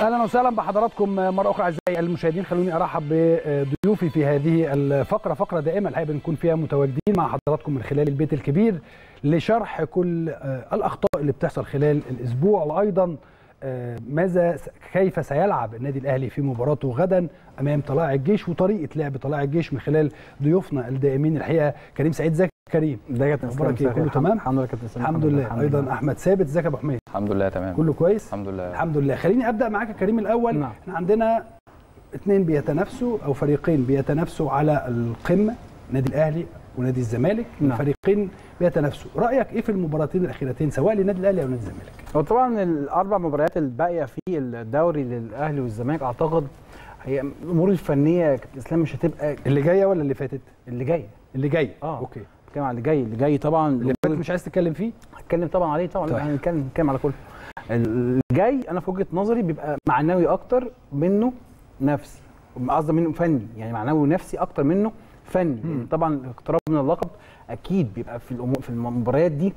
اهلا وسهلا بحضراتكم مره اخرى اعزائي المشاهدين خلوني ارحب بضيوفي في هذه الفقره فقره دائمه الحقيقه بنكون فيها متواجدين مع حضراتكم من خلال البيت الكبير لشرح كل الاخطاء اللي بتحصل خلال الاسبوع وايضا ماذا كيف سيلعب النادي الاهلي في مباراته غدا امام طلائع الجيش وطريقه لعب طلائع الجيش من خلال ضيوفنا الدائمين الحقيقه كريم سعيد زكي كريم ده كابتن اخبارك ايه كله تمام الحمد لله كابتن الحمد لله ايضا احمد ثابت ازيك يا ابو حميد الحمد لله تمام كله كويس الحمد لله الحمد لله خليني ابدا معاك يا كريم الاول نعم. احنا عندنا اثنين بيتنافسوا او فريقين بيتنافسوا على القمه نادي الاهلي ونادي الزمالك نعم. الفريقين بيتنافسوا رايك ايه في المباراتين الاخيرتين سواء للنادي الاهلي او نادي الزمالك هو طبعا الاربع مباريات الباقيه في الدوري للاهلي والزمالك اعتقد هي الامور الفنيه يا كابتن اسلام مش هتبقى اللي جايه ولا اللي فاتت اللي جاي اللي جاي اه اوكي بتكلم على اللي جاي اللي جاي طبعا اللي فاتت مش عايز تتكلم فيه هتكلم طبعا عليه طبعا طيب. طيب. هنتكلم نتكلم على كله اللي جاي انا في وجهه نظري بيبقى معنوي اكتر منه نفسي قصدي منه فني يعني معنوي ونفسي اكتر منه فني مم. طبعا الاقتراب من اللقب اكيد بيبقى في الأمور في المباريات دي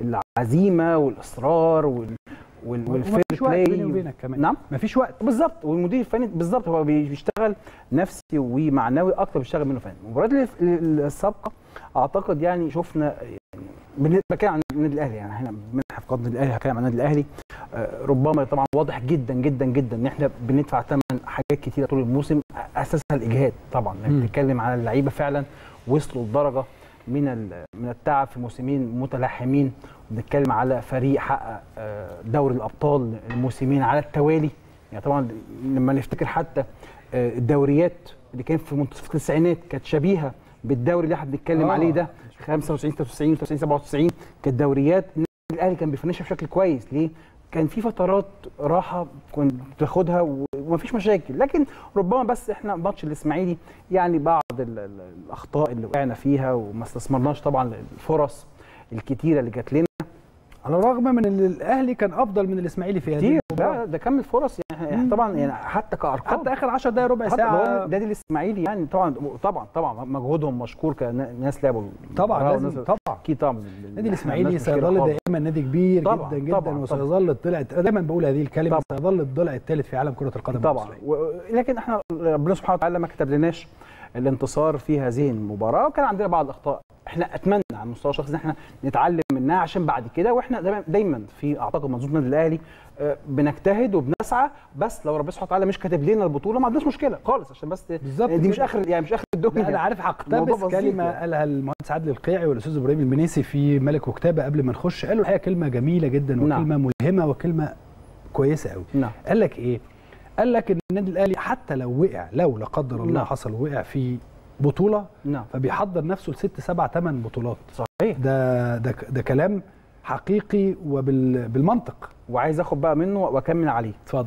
العزيمه والاصرار وال وال والفير ومفيش وقت بيني بلاي وبينك كمان نعم مفيش وقت بالظبط والمدير الفني بالظبط هو بيشتغل نفسي ومعنوي اكتر بيشتغل منه فني المباريات اللي- اللي السابقه اعتقد يعني شفنا يعني بالنسبه بتكلم عن النادي الاهلي يعني احنا بنحف قدر النادي الاهلي هتكلم عن النادي الاهلي آه، ربما طبعا واضح جدا جدا جدا ان احنا بندفع ثمن حاجات كتيره طول الموسم اساسها الاجهاد طبعا مم. بنتكلم على اللعيبه فعلا وصلوا لدرجه من ال- من التعب في موسمين متلاحمين بنتكلم على فريق حقق آه، دوري الابطال الموسمين على التوالي يعني طبعا لما نفتكر حتى آه، الدوريات اللي كانت في منتصف التسعينات كانت شبيهه بالدوري اللي احنا بنتكلم آه. عليه ده 95 93 93 97 كانت دوريات النادي الاهلي كان بيفنشها بشكل كويس ليه؟ كان في فترات راحه كنت بتاخدها و- ومفيش مشاكل لكن ربما بس احنا ماتش الاسماعيلي يعني بعض ال- ال- الاخطاء اللي وقعنا فيها وما استثمرناش طبعا الفرص الكتيره اللي جات لنا على الرغم من ان الاهلي كان افضل من الاسماعيلي في هذه كتير المباراة. ده ده كم الفرص يعني إحنا مم. طبعا يعني حتى كارقام حتى اخر 10 دقائق ربع حتى لو ساعه النادي الاسماعيلي يعني طبعا طبعا طبعا مجهودهم مشكور كناس لعبوا طبعا المباراة لازم والناس- طبعا اكيد طبعا النادي الاسماعيلي الناس مشكلة سيظل خالص. دائما نادي كبير طبعاً، جدا جدا طبعاً، وسيظل الضلع دايما بقول هذه الكلمه طبعاً. سيظل الضلع الثالث في عالم كره القدم طبعا المصرية. و... لكن احنا ربنا سبحانه وتعالى ما كتب لناش الانتصار في هذه المباراه وكان عندنا بعض الاخطاء احنا اتمنى على المستوى الشخصي ان احنا نتعلم منها عشان بعد كده واحنا دايما, دايما في اعتقد منظومه النادي الاهلي آه، بنجتهد وبنسعى بس لو ربنا سبحانه وتعالى مش كاتب لنا البطوله ما عندناش مشكله خالص عشان بس بالظبط دي مش كده. اخر يعني مش اخر لا الدنيا انا عارف الموضوع هقتبس بسيط كلمه يعني. قالها المهندس عادل القيعي والاستاذ ابراهيم المنيسي في ملك وكتابه قبل ما نخش قالوا الحقيقه كلمه جميله جدا نعم. وكلمه ملهمه وكلمه كويسه قوي نعم قال لك ايه قال لك ان النادي الاهلي حتى لو وقع لو لا قدر الله نعم. حصل وقع في بطوله نعم فبيحضر نفسه لست سبع ثمان بطولات صحيح ده ده ده كلام حقيقي وبالمنطق وعايز اخد بقى منه واكمل عليه اتفضل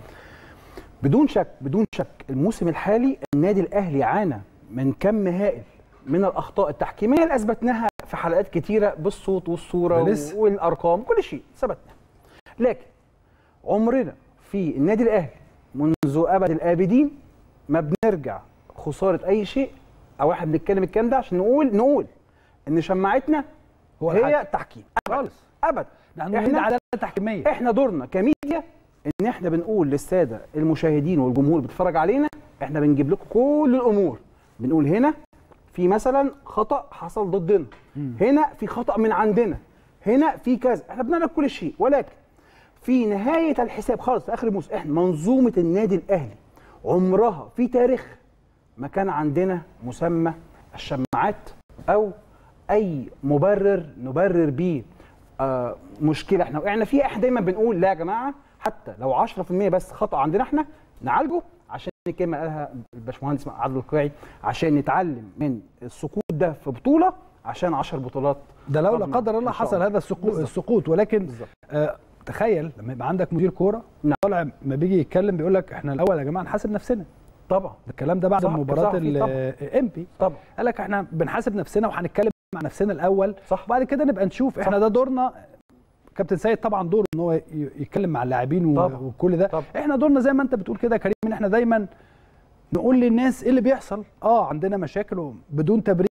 بدون شك بدون شك الموسم الحالي النادي الاهلي عانى من كم هائل من الاخطاء التحكيميه اللي اثبتناها في حلقات كتيره بالصوت والصوره ده لسه. والارقام كل شيء ثبتنا لكن عمرنا في النادي الاهلي منذ ابد الابدين ما بنرجع خساره اي شيء او احنا بنتكلم الكلام ده عشان نقول نقول ان شماعتنا هو هي الحكم. التحكيم خالص ابدا نحن نريد إحنا- عداله تحكيميه احنا دورنا كميديا ان احنا بنقول للساده المشاهدين والجمهور بيتفرج علينا احنا بنجيب لكم كل الامور بنقول هنا في مثلا خطا حصل ضدنا هنا في خطا من عندنا هنا في كذا احنا بنعرف كل شيء ولكن في نهايه الحساب خالص في اخر الموسم احنا منظومه النادي الاهلي عمرها في تاريخ ما كان عندنا مسمى الشماعات او اي مبرر نبرر بيه آه مشكله احنا وقعنا فيها احنا دايما بنقول لا يا جماعه حتى لو 10% بس خطا عندنا احنا نعالجه عشان الكلمه قالها الباشمهندس عادل القيعي عشان نتعلم من السقوط ده في بطوله عشان 10 بطولات ده لو لا قادمة قدر الله إن شاء حصل الله. هذا السقوط بالظبط. السقوط ولكن بالظبط آه تخيل لما يبقى عندك مدير كوره نعم. طالع ما بيجي يتكلم بيقول لك احنا الاول يا جماعه نحاسب نفسنا طبعا ده الكلام ده بعد صح، مباراه صح، أكيد طبعاً. الامبي طبعا قال لك احنا بنحاسب نفسنا وهنتكلم مع نفسنا الاول صح وبعد كده نبقى نشوف احنا صح. ده دورنا كابتن سيد طبعا دوره ان هو ي- يتكلم مع اللاعبين و- طبعاً. وكل ده طبعا احنا دورنا زي ما انت بتقول كده يا كريم ان احنا دايما نقول للناس ايه اللي بيحصل اه عندنا مشاكل بدون تبرير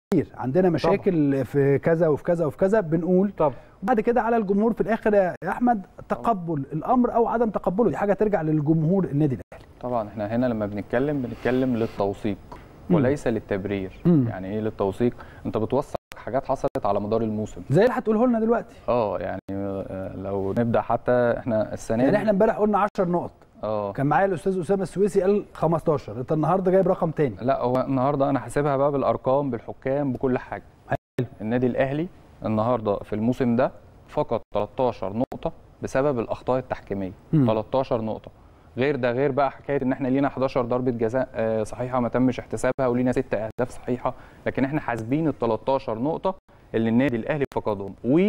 كتير عندنا مشاكل في كذا وفي كذا وفي كذا بنقول طب وبعد كده على الجمهور في الاخر يا احمد تقبل الامر او عدم تقبله دي حاجه ترجع للجمهور النادي الاهلي طبعا احنا هنا لما بنتكلم بنتكلم للتوثيق مم. وليس للتبرير مم. يعني ايه للتوثيق انت بتوثق حاجات حصلت على مدار الموسم زي اللي هتقوله لنا دلوقتي اه يعني آه، لو نبدا حتى احنا السنه يعني دي احنا امبارح قلنا 10 نقط اه كان معايا الاستاذ اسامه السويسي قال 15 انت النهارده جايب رقم تاني لا هو النهارده انا حاسبها بقى بالارقام بالحكام بكل حاجه حلو. النادي الاهلي النهارده في الموسم ده فقط 13 نقطه بسبب الاخطاء التحكيميه مم. 13 نقطه غير ده غير بقى حكايه ان احنا لينا 11 ضربه جزاء آه، صحيحه ما تمش احتسابها ولينا 6 اهداف صحيحه لكن احنا حاسبين ال 13 نقطه اللي النادي الاهلي فقدهم و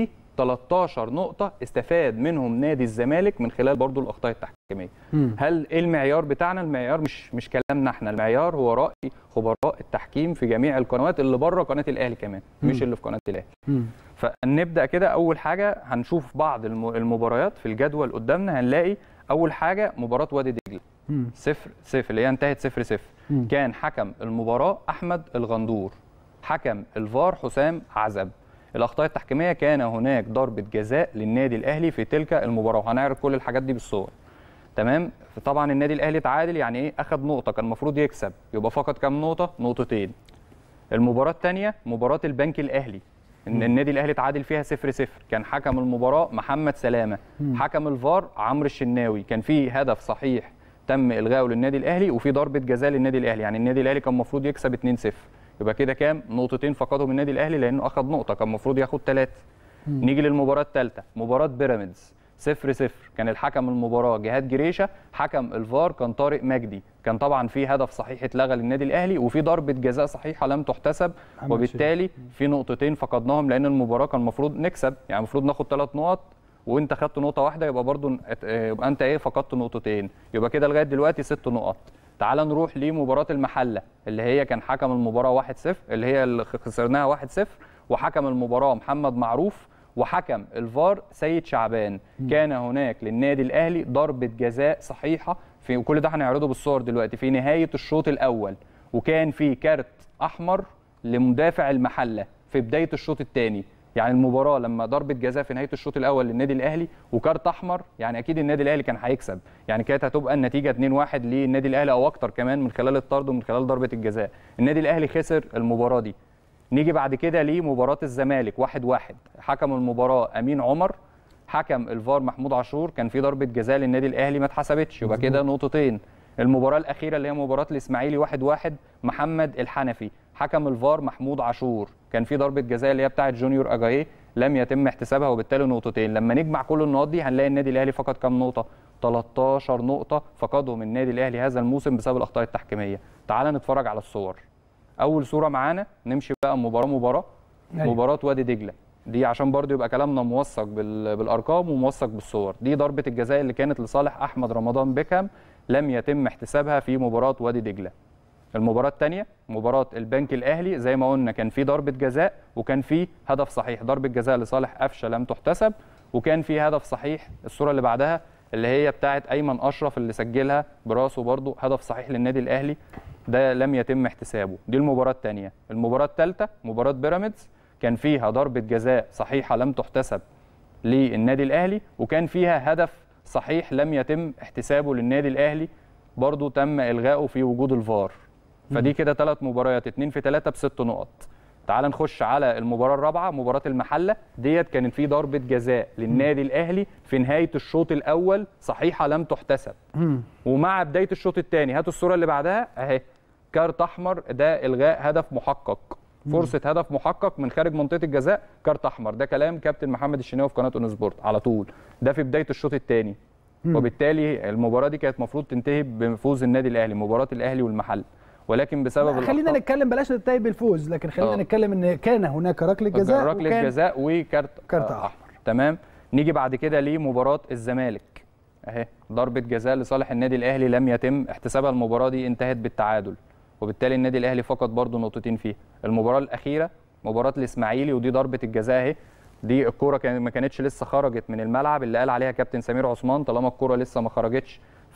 13 نقطه استفاد منهم نادي الزمالك من خلال برضو الاخطاء التحكيميه مم. هل ايه المعيار بتاعنا المعيار مش مش كلامنا احنا المعيار هو راي خبراء التحكيم في جميع القنوات اللي بره قناه الاهلي كمان مش مم. اللي في قناه الاهلي مم. فنبدا كده اول حاجه هنشوف بعض الم- المباريات في الجدول قدامنا هنلاقي اول حاجه مباراه وادي دجله مم. صفر صفر اللي هي انتهت صفر صفر مم. كان حكم المباراه احمد الغندور حكم الفار حسام عزب الاخطاء التحكيميه كان هناك ضربه جزاء للنادي الاهلي في تلك المباراه وهنعرض كل الحاجات دي بالصور تمام طبعا النادي الاهلي تعادل يعني ايه اخذ نقطه كان المفروض يكسب يبقى فقط كام نقطه نقطتين المباراه الثانيه مباراه البنك الاهلي ان النادي الاهلي تعادل فيها 0 0 كان حكم المباراه محمد سلامه مم. حكم الفار عمرو الشناوي كان في هدف صحيح تم الغائه للنادي الاهلي وفي ضربه جزاء للنادي الاهلي يعني النادي الاهلي كان المفروض يكسب 2 0 يبقى كده كام نقطتين فقدهم النادي الاهلي لانه اخذ نقطه كان المفروض ياخد ثلاثه مم. نيجي للمباراه الثالثه مباراه بيراميدز 0 0 كان الحكم المباراه جهاد جريشه حكم الفار كان طارق مجدي كان طبعا في هدف صحيح اتلغى للنادي الاهلي وفي ضربه جزاء صحيحه لم تحتسب محمد وبالتالي في نقطتين فقدناهم لان المباراه كان المفروض نكسب يعني المفروض ناخد ثلاث نقط وانت خدت نقطه واحده يبقى برضو ن- ات- اه يبقى انت ايه فقدت نقطتين يبقى كده لغايه دلوقتي ست نقط تعال نروح لمباراه المحله اللي هي كان حكم المباراه 1-0 اللي هي اللي خسرناها 1-0 وحكم المباراه محمد معروف وحكم الفار سيد شعبان كان هناك للنادي الاهلي ضربه جزاء صحيحه في وكل ده هنعرضه بالصور دلوقتي في نهايه الشوط الاول وكان في كارت احمر لمدافع المحله في بدايه الشوط الثاني يعني المباراه لما ضربه جزاء في نهايه الشوط الاول للنادي الاهلي وكارت احمر يعني اكيد النادي الاهلي كان هيكسب يعني كانت هتبقى النتيجه 2-1 للنادي الاهلي او اكتر كمان من خلال الطرد ومن خلال ضربه الجزاء النادي الاهلي خسر المباراه دي نيجي بعد كده لمباراه الزمالك 1-1 واحد واحد. حكم المباراه امين عمر حكم الفار محمود عاشور كان في ضربه جزاء للنادي الاهلي ما اتحسبتش يبقى كده نقطتين المباراه الاخيره اللي هي مباراه الاسماعيلي 1-1 واحد واحد محمد الحنفي حكم الفار محمود عاشور كان في ضربه جزاء اللي هي بتاعه جونيور اجاييه لم يتم احتسابها وبالتالي نقطتين لما نجمع كل النقاط دي هنلاقي النادي الاهلي فقد كام نقطه 13 نقطه فقدهم النادي الاهلي هذا الموسم بسبب الاخطاء التحكيميه تعال نتفرج على الصور اول صوره معانا نمشي بقى مباراه مباراه أيوة. مباراه وادي دجله دي عشان برضو يبقى كلامنا موثق بال- بالارقام وموثق بالصور دي ضربه الجزاء اللي كانت لصالح احمد رمضان بيكهام لم يتم احتسابها في مباراه وادي دجله المباراه الثانيه مباراه البنك الاهلي زي ما قلنا كان في ضربه جزاء وكان في هدف صحيح ضربه جزاء لصالح قفشه لم تحتسب وكان في هدف صحيح الصوره اللي بعدها اللي هي بتاعه ايمن اشرف اللي سجلها براسه برضو هدف صحيح للنادي الاهلي ده لم يتم احتسابه دي المباراه الثانيه المباراه الثالثه مباراه بيراميدز كان فيها ضربه جزاء صحيحه لم تحتسب للنادي الاهلي وكان فيها هدف صحيح لم يتم احتسابه للنادي الاهلي برضو تم الغائه في وجود الفار فدي كده ثلاث مباريات اتنين في ثلاثة بست نقط تعال نخش على المباراة الرابعة مباراة المحلة ديت كانت في ضربة جزاء للنادي الأهلي في نهاية الشوط الأول صحيحة لم تحتسب مم. ومع بداية الشوط الثاني هاتوا الصورة اللي بعدها أهي كارت أحمر ده إلغاء هدف محقق فرصة هدف محقق من خارج منطقة الجزاء كارت أحمر ده كلام كابتن محمد الشناوي في قناة أون سبورت على طول ده في بداية الشوط الثاني وبالتالي المباراة دي كانت المفروض تنتهي بفوز النادي الأهلي مباراة الأهلي والمحل ولكن بسبب لا، خلينا الأخطاء- نتكلم بلاش ننتهي بالفوز لكن خلينا آه. نتكلم ان كان هناك ركله جزاء ركله وكان جزاء وكارت كارت آه، أحمر. تمام نيجي بعد كده لمباراه الزمالك اهي ضربه جزاء لصالح النادي الاهلي لم يتم احتسابها المباراه دي انتهت بالتعادل وبالتالي النادي الاهلي فقد برضه نقطتين فيها المباراه الاخيره مباراه الاسماعيلي ودي ضربه الجزاء اهي دي الكوره كان ما كانتش لسه خرجت من الملعب اللي قال عليها كابتن سمير عثمان طالما الكوره لسه ما خرجتش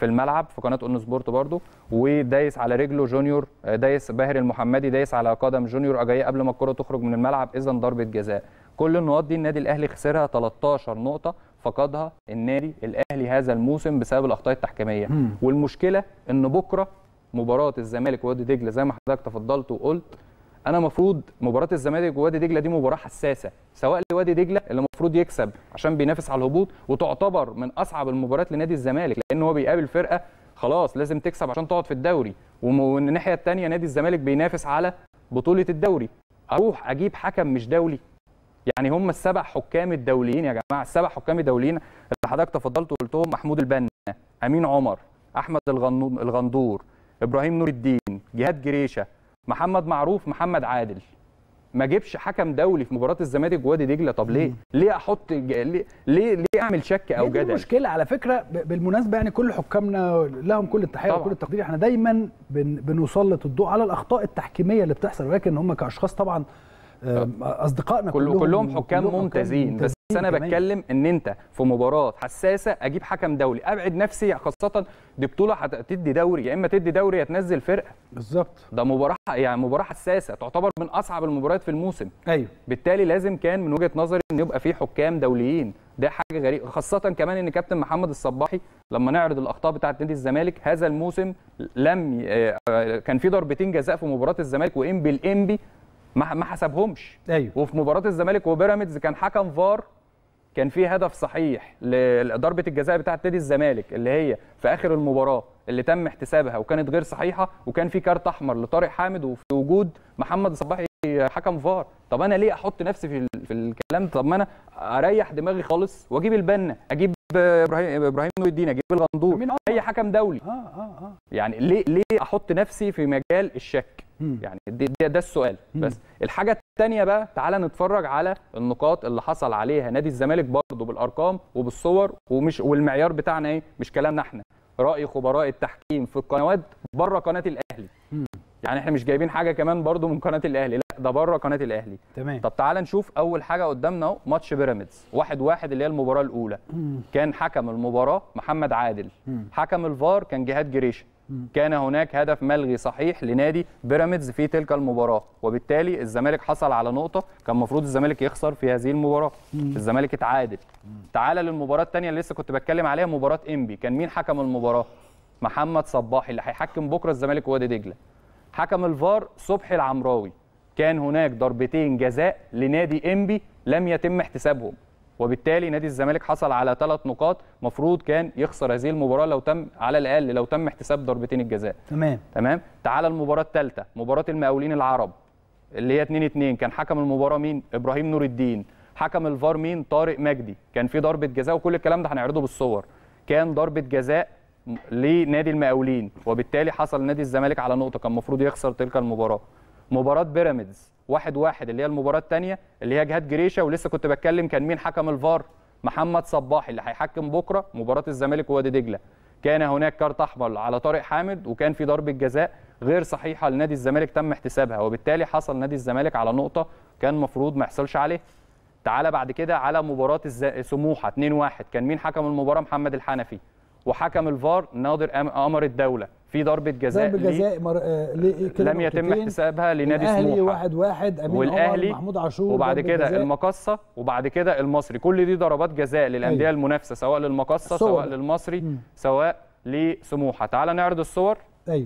في الملعب في قناه اون سبورت برضو ودايس على رجله جونيور آه، دايس باهر المحمدي دايس على قدم جونيور اجاي قبل ما الكره تخرج من الملعب اذا ضربه جزاء كل النقاط دي النادي الاهلي خسرها 13 نقطه فقدها النادي الاهلي هذا الموسم بسبب الاخطاء التحكيميه والمشكله ان بكره مباراه الزمالك ووادي دجله زي ما حضرتك تفضلت وقلت انا المفروض مباراه الزمالك ووادي دجله دي مباراه حساسه سواء لوادي دجله اللي المفروض يكسب عشان بينافس على الهبوط وتعتبر من اصعب المباريات لنادي الزمالك لان هو بيقابل فرقه خلاص لازم تكسب عشان تقعد في الدوري وم- ومن الناحيه الثانيه نادي الزمالك بينافس على بطوله الدوري اروح اجيب حكم مش دولي يعني هم السبع حكام الدوليين يا جماعه السبع حكام الدوليين اللي حضرتك تفضلت وقلتهم محمود البنا امين عمر احمد الغنو- الغندور ابراهيم نور الدين جهاد جريشه محمد معروف محمد عادل ما جيبش حكم دولي في مباراه الزمالك ووادي دجله طب ليه ليه احط ج- ليه ليه, ليه اعمل شك او هي دي جدل المشكله على فكره ب- بالمناسبه يعني كل حكامنا لهم كل التحيه طبعاً. وكل التقدير احنا دايما بن بنسلط الضوء على الاخطاء التحكيميه اللي بتحصل ولكن هم كاشخاص طبعا آم، اصدقائنا كل كلهم كلهم حكام كلهم ممتازين بس انا كمان. بتكلم ان انت في مباراه حساسه اجيب حكم دولي ابعد نفسي خاصه دي بطوله هتدي دوري يا اما تدي دوري يا تنزل فرقه بالظبط ده مباراه يعني مباراه حساسه تعتبر من اصعب المباريات في الموسم ايوه بالتالي لازم كان من وجهه نظري ان يبقى في حكام دوليين ده حاجه غريبه خاصه كمان ان كابتن محمد الصباحي لما نعرض الاخطاء بتاعه نادي الزمالك هذا الموسم لم ي- آه، كان في ضربتين جزاء في مباراه الزمالك وانبي الانبي ما ما حسبهمش ايوه وفي مباراه الزمالك وبيراميدز كان حكم فار كان في هدف صحيح لضربه الجزاء بتاعه نادي الزمالك اللي هي في اخر المباراه اللي تم احتسابها وكانت غير صحيحه وكان في كارت احمر لطارق حامد وفي وجود محمد الصباحي حكم فار طب انا ليه احط نفسي في ال- في الكلام طب ما انا اريح دماغي خالص واجيب البنا اجيب ابراهيم ابراهيم نور الدين اجيب الغندور أمين عمر. اي حكم دولي اه اه اه يعني ليه ليه احط نفسي في مجال الشك مم. يعني ده, ده, ده السؤال بس الحاجه الثانيه بقى تعالى نتفرج على النقاط اللي حصل عليها نادي الزمالك برضه بالارقام وبالصور ومش والمعيار بتاعنا ايه مش كلامنا احنا راي خبراء التحكيم في القنوات بره قناه الاهلي يعني احنا مش جايبين حاجه كمان برضه من قناه الاهلي لا ده بره قناه الاهلي تمام طب تعالى نشوف اول حاجه قدامنا اهو ماتش بيراميدز واحد واحد اللي هي المباراه الاولى كان حكم المباراه محمد عادل حكم الفار كان جهاد جريشه كان هناك هدف ملغي صحيح لنادي بيراميدز في تلك المباراه وبالتالي الزمالك حصل على نقطه كان المفروض الزمالك يخسر في هذه المباراه الزمالك اتعادل تعالى للمباراه الثانيه اللي لسه كنت بتكلم عليها مباراه انبي كان مين حكم المباراه محمد صباحي اللي هيحكم بكره الزمالك ووادي دجله حكم الفار صبحي العمراوي كان هناك ضربتين جزاء لنادي انبي لم يتم احتسابهم وبالتالي نادي الزمالك حصل على ثلاث نقاط مفروض كان يخسر هذه المباراه لو تم على الاقل لو تم احتساب ضربتين الجزاء تمام تمام تعال المباراه الثالثه مباراه المقاولين العرب اللي هي 2 2 كان حكم المباراه مين ابراهيم نور الدين حكم الفار مين طارق مجدي كان في ضربه جزاء وكل الكلام ده هنعرضه بالصور كان ضربه جزاء م- لنادي المقاولين وبالتالي حصل نادي الزمالك على نقطه كان المفروض يخسر تلك المباراه مباراه بيراميدز واحد واحد اللي هي المباراه الثانيه اللي هي جهاد جريشه ولسه كنت بتكلم كان مين حكم الفار محمد صباحي اللي هيحكم بكره مباراه الزمالك ووادي دجله كان هناك كارت احمر على طارق حامد وكان في ضربه جزاء غير صحيحه لنادي الزمالك تم احتسابها وبالتالي حصل نادي الزمالك على نقطه كان المفروض ما يحصلش عليه تعالى بعد كده على مباراه الز... سموحه 2-1 كان مين حكم المباراه محمد الحنفي وحكم الفار ناظر أم- قمر الدوله في ضربه جزاء ضرب ليه جزاء مر... آه ليه كده لم يتم نقطتين. احتسابها لنادي الاهلي سموحه واحد واحد امين والاهلي عمر محمود عاشور وبعد ضربة كده جزاء. المقصه وبعد كده المصري كل دي ضربات جزاء للانديه أيوة. المنافسه سواء للمقصه الصور. سواء للمصري سواء لسموحه تعال نعرض الصور ايوه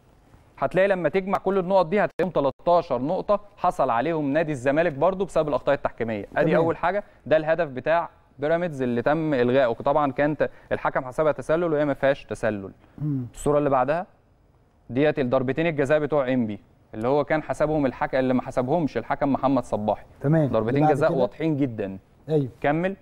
هتلاقي لما تجمع كل النقط دي هتلاقيهم 13 نقطه حصل عليهم نادي الزمالك برضو بسبب الاخطاء التحكيميه ادي تمام. اول حاجه ده الهدف بتاع بيراميدز اللي تم الغائه طبعا كان ت- الحكم حسبها تسلل وهي ما فيهاش تسلل الصوره اللي بعدها ديت الضربتين الجزاء بتوع انبي اللي هو كان حسبهم الحكم اللي ما حسبهمش الحكم محمد صباحي تمام ضربتين بعد جزاء كده؟ واضحين جدا ايوه كمل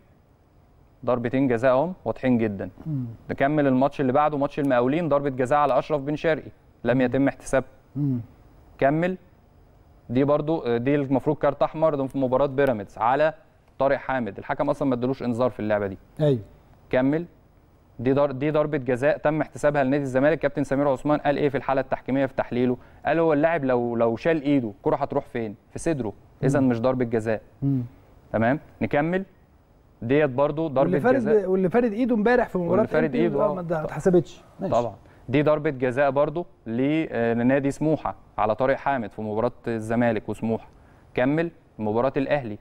ضربتين جزاء اهم واضحين جدا نكمل الماتش اللي بعده ماتش المقاولين ضربه جزاء على اشرف بن شرقي لم يتم احتسابها مم. كمل دي برضو دي المفروض كارت احمر ده في مباراه بيراميدز على طارق حامد الحكم اصلا ما ادالوش انذار في اللعبه دي ايوه كمل دي در... دي ضربه جزاء تم احتسابها لنادي الزمالك كابتن سمير عثمان قال ايه في الحاله التحكيميه في تحليله قال هو اللاعب لو لو شال ايده الكره هتروح فين في صدره اذا مش ضربه جزاء مم. تمام نكمل ديت برضو واللي ضربه فارد جزاء واللي فارد ايده امبارح في مباراه واللي فارد إنتر، إيده، آه، آه. ما ده ما اتحسبتش ماشي. طبعا دي ضربه جزاء برضو ل- لنادي سموحه على طارق حامد في مباراه الزمالك وسموحه كمل مباراه الاهلي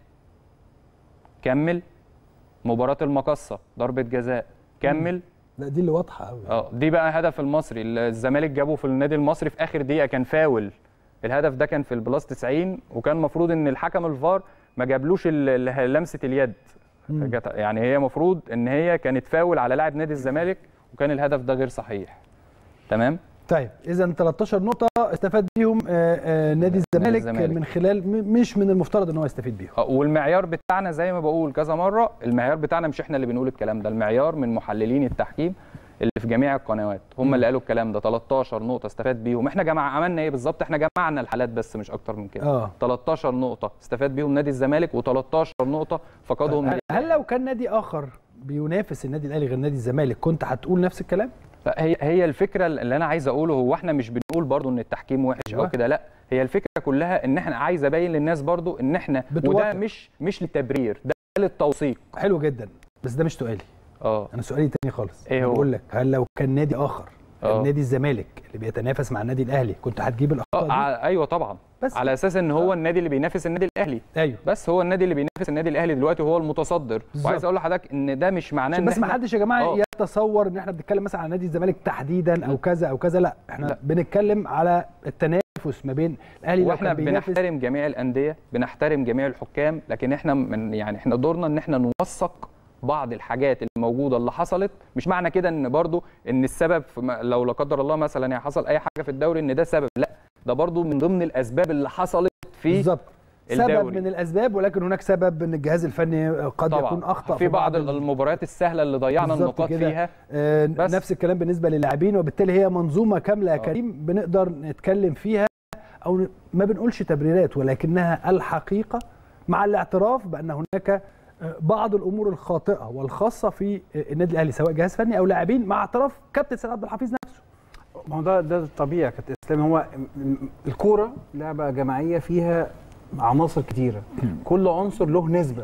كمل مباراه المقصه ضربه جزاء كمل لا دي اللي واضحه قوي اه دي بقى هدف المصري اللي الزمالك جابه في النادي المصري في اخر دقيقه كان فاول الهدف ده كان في البلاس 90 وكان المفروض ان الحكم الفار ما جابلوش ال- ال- لمسه اليد جت- يعني هي المفروض ان هي كانت فاول على لاعب نادي الزمالك وكان الهدف ده غير صحيح تمام طيب اذا 13 نقطه استفاد بيهم آه، آه، نادي الزمالك الزمالك. من خلال م- مش من المفترض ان هو يستفيد بيهم آه، والمعيار بتاعنا زي ما بقول كذا مره المعيار بتاعنا مش احنا اللي بنقول الكلام ده المعيار من محللين التحكيم اللي في جميع القنوات هم اللي قالوا الكلام ده 13 نقطه استفاد بيهم احنا جمع عملنا ايه بالظبط احنا جمعنا الحالات بس مش اكتر من كده اه 13 نقطه استفاد بيهم نادي الزمالك و13 نقطه فقدهم نادي هل لو كان نادي اخر بينافس النادي الاهلي غير نادي الزمالك كنت هتقول نفس الكلام؟ لا، هي هي الفكره اللي انا عايز اقوله هو احنا مش بنقول برضو ان التحكيم وحش أيوة. او كده لا هي الفكره كلها ان احنا عايز ابين للناس برضو ان احنا بتوتر. وده مش مش للتبرير ده للتوثيق حلو جدا بس ده مش سؤالي اه انا سؤالي تاني خالص إيه أنا هو؟ بقول لك هل لو كان نادي اخر آه. نادي الزمالك اللي بيتنافس مع النادي الاهلي كنت هتجيب اه الاخطاء دي؟ ع- ايوه طبعا بس على اساس ان هو النادي اللي بينافس النادي الاهلي ايوه بس هو النادي اللي بينافس النادي الاهلي دلوقتي هو المتصدر بالظبط. وعايز اقول لحضرتك ان ده مش معناه عشان ان بس ما احنا حدش يا جماعه آه. يتصور ان احنا بنتكلم مثلا عن نادي الزمالك تحديدا او كذا او كذا لا احنا لا. بنتكلم على التنافس ما بين الاهلي لو واحنا كان بينافس بنحترم جميع الانديه بنحترم جميع الحكام لكن احنا من يعني احنا دورنا ان احنا نوثق بعض الحاجات الموجوده اللي حصلت مش معنى كده ان برضو ان السبب في م- لو لا قدر الله مثلا يعني حصل اي حاجه في الدوري ان ده سبب لا ده برضو من ضمن الاسباب اللي حصلت في بالظبط سبب الدوري. من الاسباب ولكن هناك سبب ان الجهاز الفني قد يكون اخطا في بعض ال- المباريات السهله اللي ضيعنا بالظبط النقاط كده. فيها آه، بس. نفس الكلام بالنسبه للاعبين وبالتالي هي منظومه كامله يا آه. كريم بنقدر نتكلم فيها او ن- ما بنقولش تبريرات ولكنها الحقيقه مع الاعتراف بان هناك آه، بعض الامور الخاطئه والخاصه في آه، النادي الاهلي سواء جهاز فني او لاعبين مع اعتراف كابتن سيد عبد الحفيظ نفسه ما هو ده ده الطبيعي يا كابتن اسلام هو م- م- الكوره لعبه جماعيه فيها عناصر كتيره كل عنصر له نسبه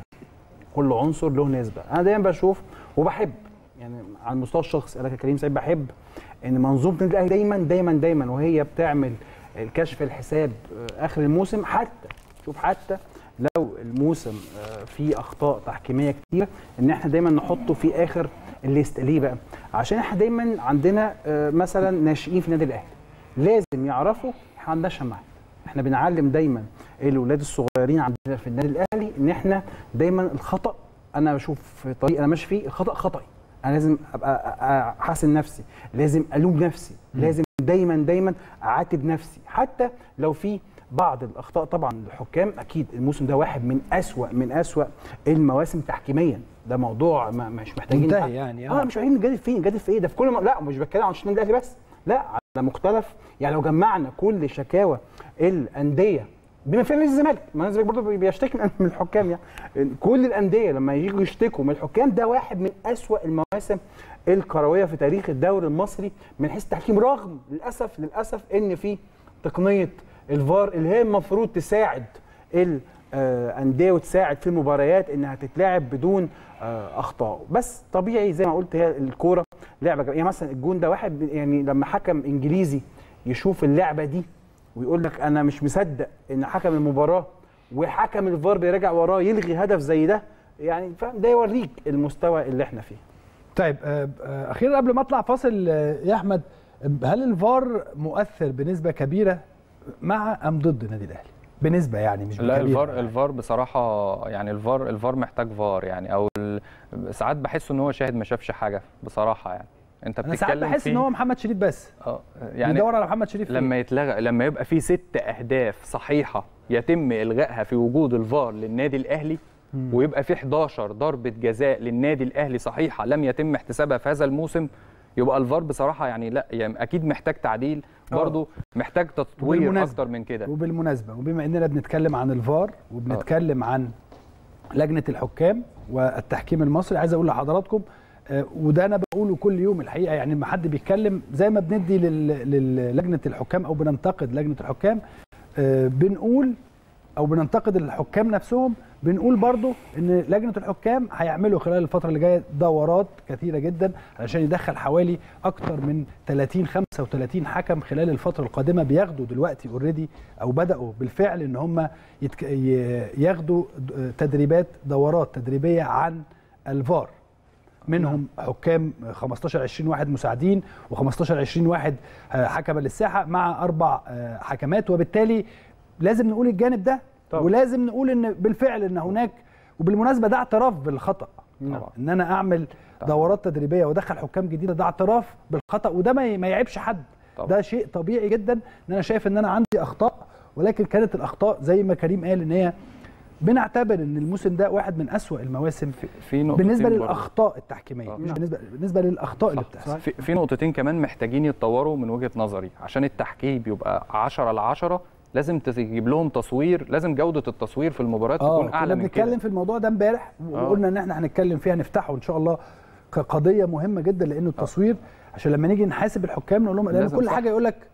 كل عنصر له نسبه انا دايما بشوف وبحب يعني على المستوى الشخصي انا كريم سعيد بحب ان منظومه النادي الاهلي دايما دايما دايما وهي بتعمل الكشف الحساب آه، اخر الموسم حتى شوف حتى لو الموسم آه، فيه اخطاء تحكيميه كتير ان احنا دايما نحطه في اخر الليست ليه بقى عشان احنا دايما عندنا آه، مثلا ناشئين في النادي الاهلي لازم يعرفوا احنا عندنا شماعه احنا بنعلم دايما الاولاد الصغيرين عندنا في النادي الاهلي ان احنا دايما الخطا انا بشوف في طريق انا ماشي فيه الخطا خطأي انا لازم ابقى أ- أ- احاسن نفسي لازم الوم نفسي لازم دايما دايما اعاتب نفسي حتى لو في بعض الاخطاء طبعا الحكام اكيد الموسم ده واحد من اسوا من اسوا المواسم تحكيميا ده موضوع ما مش محتاجين منتهي نح- يعني، آه. اه مش محتاجين نجادل فيه نجادل في ايه ده في كل م... لا مش بتكلم عن النادي الاهلي بس لا على مختلف يعني لو جمعنا كل شكاوى الانديه بما فيها نادي الزمالك ما نادي الزمالك برضه بيشتكي من- من الحكام يعني كل الانديه لما يجوا يشتكوا من الحكام ده واحد من اسوا المواسم الكرويه في تاريخ الدوري المصري من حيث التحكيم رغم للاسف للاسف ان في تقنيه الفار اللي هي المفروض تساعد الانديه وتساعد في المباريات انها تتلعب بدون آه، اخطاء بس طبيعي زي ما قلت هي الكوره لعبه جميلة. يعني مثلا الجون ده واحد من- يعني لما حكم انجليزي يشوف اللعبه دي ويقول لك انا مش مصدق ان حكم المباراه وحكم الفار بيراجع وراه يلغي هدف زي ده يعني فاهم ده يوريك المستوى اللي احنا فيه طيب آه، آه، اخيرا قبل ما اطلع فاصل آه، يا احمد هل الفار مؤثر بنسبه كبيره مع ام ضد النادي الاهلي بنسبه يعني مش لا بكبيرة. الفار الفار بصراحه يعني الفار الفار محتاج فار يعني او ال- ساعات بحس ان هو شاهد ما شافش حاجه بصراحه يعني انت انا بتتكلم ساعات بحس فيه ان هو محمد شريف بس اه يعني يعني بيدور على محمد شريف لما يتلغى لما يبقى في ست اهداف صحيحه يتم الغائها في وجود الفار للنادي الاهلي ويبقى في 11 ضربه جزاء للنادي الاهلي صحيحه لم يتم احتسابها في هذا الموسم يبقى الفار بصراحه يعني لا يعني اكيد محتاج تعديل آه. برضه محتاج تطوير وبالمناسبة- اكتر من كده وبالمناسبه وبما اننا بنتكلم عن الفار وبنتكلم عن لجنه الحكام والتحكيم المصري عايز اقول لحضراتكم آه، وده انا بقوله كل يوم الحقيقه يعني لما حد بيتكلم زي ما بندي لل- للجنه الحكام او بننتقد لجنه الحكام آه، بنقول او بننتقد الحكام نفسهم بنقول برضو ان لجنه الحكام هيعملوا خلال الفتره اللي جايه دورات كثيره جدا علشان يدخل حوالي اكتر من 30 35 حكم خلال الفتره القادمه بياخدوا دلوقتي اوريدي او بداوا بالفعل ان هم يتك... ي- ياخدوا د- تدريبات دورات تدريبيه عن الفار منهم حكام 15 20 واحد مساعدين و15 20 واحد آه، حكما للساحه مع اربع آه، حكمات وبالتالي لازم نقول الجانب ده طبعا. ولازم نقول ان بالفعل ان هناك وبالمناسبه ده اعتراف بالخطا طبعا. ان انا اعمل دورات تدريبيه وادخل حكام جديده ده اعتراف بالخطا وده ما ي- ما يعيبش حد طبعا. ده شيء طبيعي جدا ان انا شايف ان انا عندي اخطاء ولكن كانت الاخطاء زي ما كريم قال ان هي بنعتبر ان الموسم ده واحد من أسوأ المواسم في نقطتين بالنسبه برضه. للاخطاء التحكيميه آه. مش نعم. بالنسبه بالنسبه للاخطاء اللي صح. بتحصل في, في نقطتين كمان محتاجين يتطوروا من وجهه نظري عشان التحكيم يبقى 10 ل 10 لازم تجيب لهم تصوير لازم جوده التصوير في المباريات اه تكون كنا اعلى من بنتكلم كده في الموضوع ده امبارح آه. وقلنا ان احنا هنتكلم فيها نفتحه ان شاء الله كقضيه مهمه جدا لانه التصوير عشان لما نيجي نحاسب الحكام نقول لهم لان لازم كل صح. حاجه يقول لك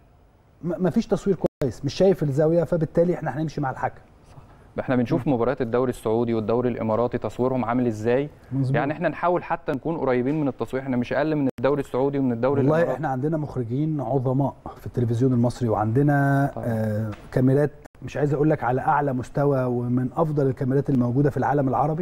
ما فيش تصوير كويس مش شايف الزاويه فبالتالي احنا هنمشي مع الحكم احنا بنشوف مباريات الدوري السعودي والدوري الاماراتي تصويرهم عامل ازاي مظبوط. يعني احنا نحاول حتى نكون قريبين من التصوير احنا مش اقل من الدوري السعودي ومن الدوري والله الاماراتي احنا عندنا مخرجين عظماء في التلفزيون المصري وعندنا طبعا. آه كاميرات مش عايز اقول لك على اعلى مستوى ومن افضل الكاميرات الموجوده في العالم العربي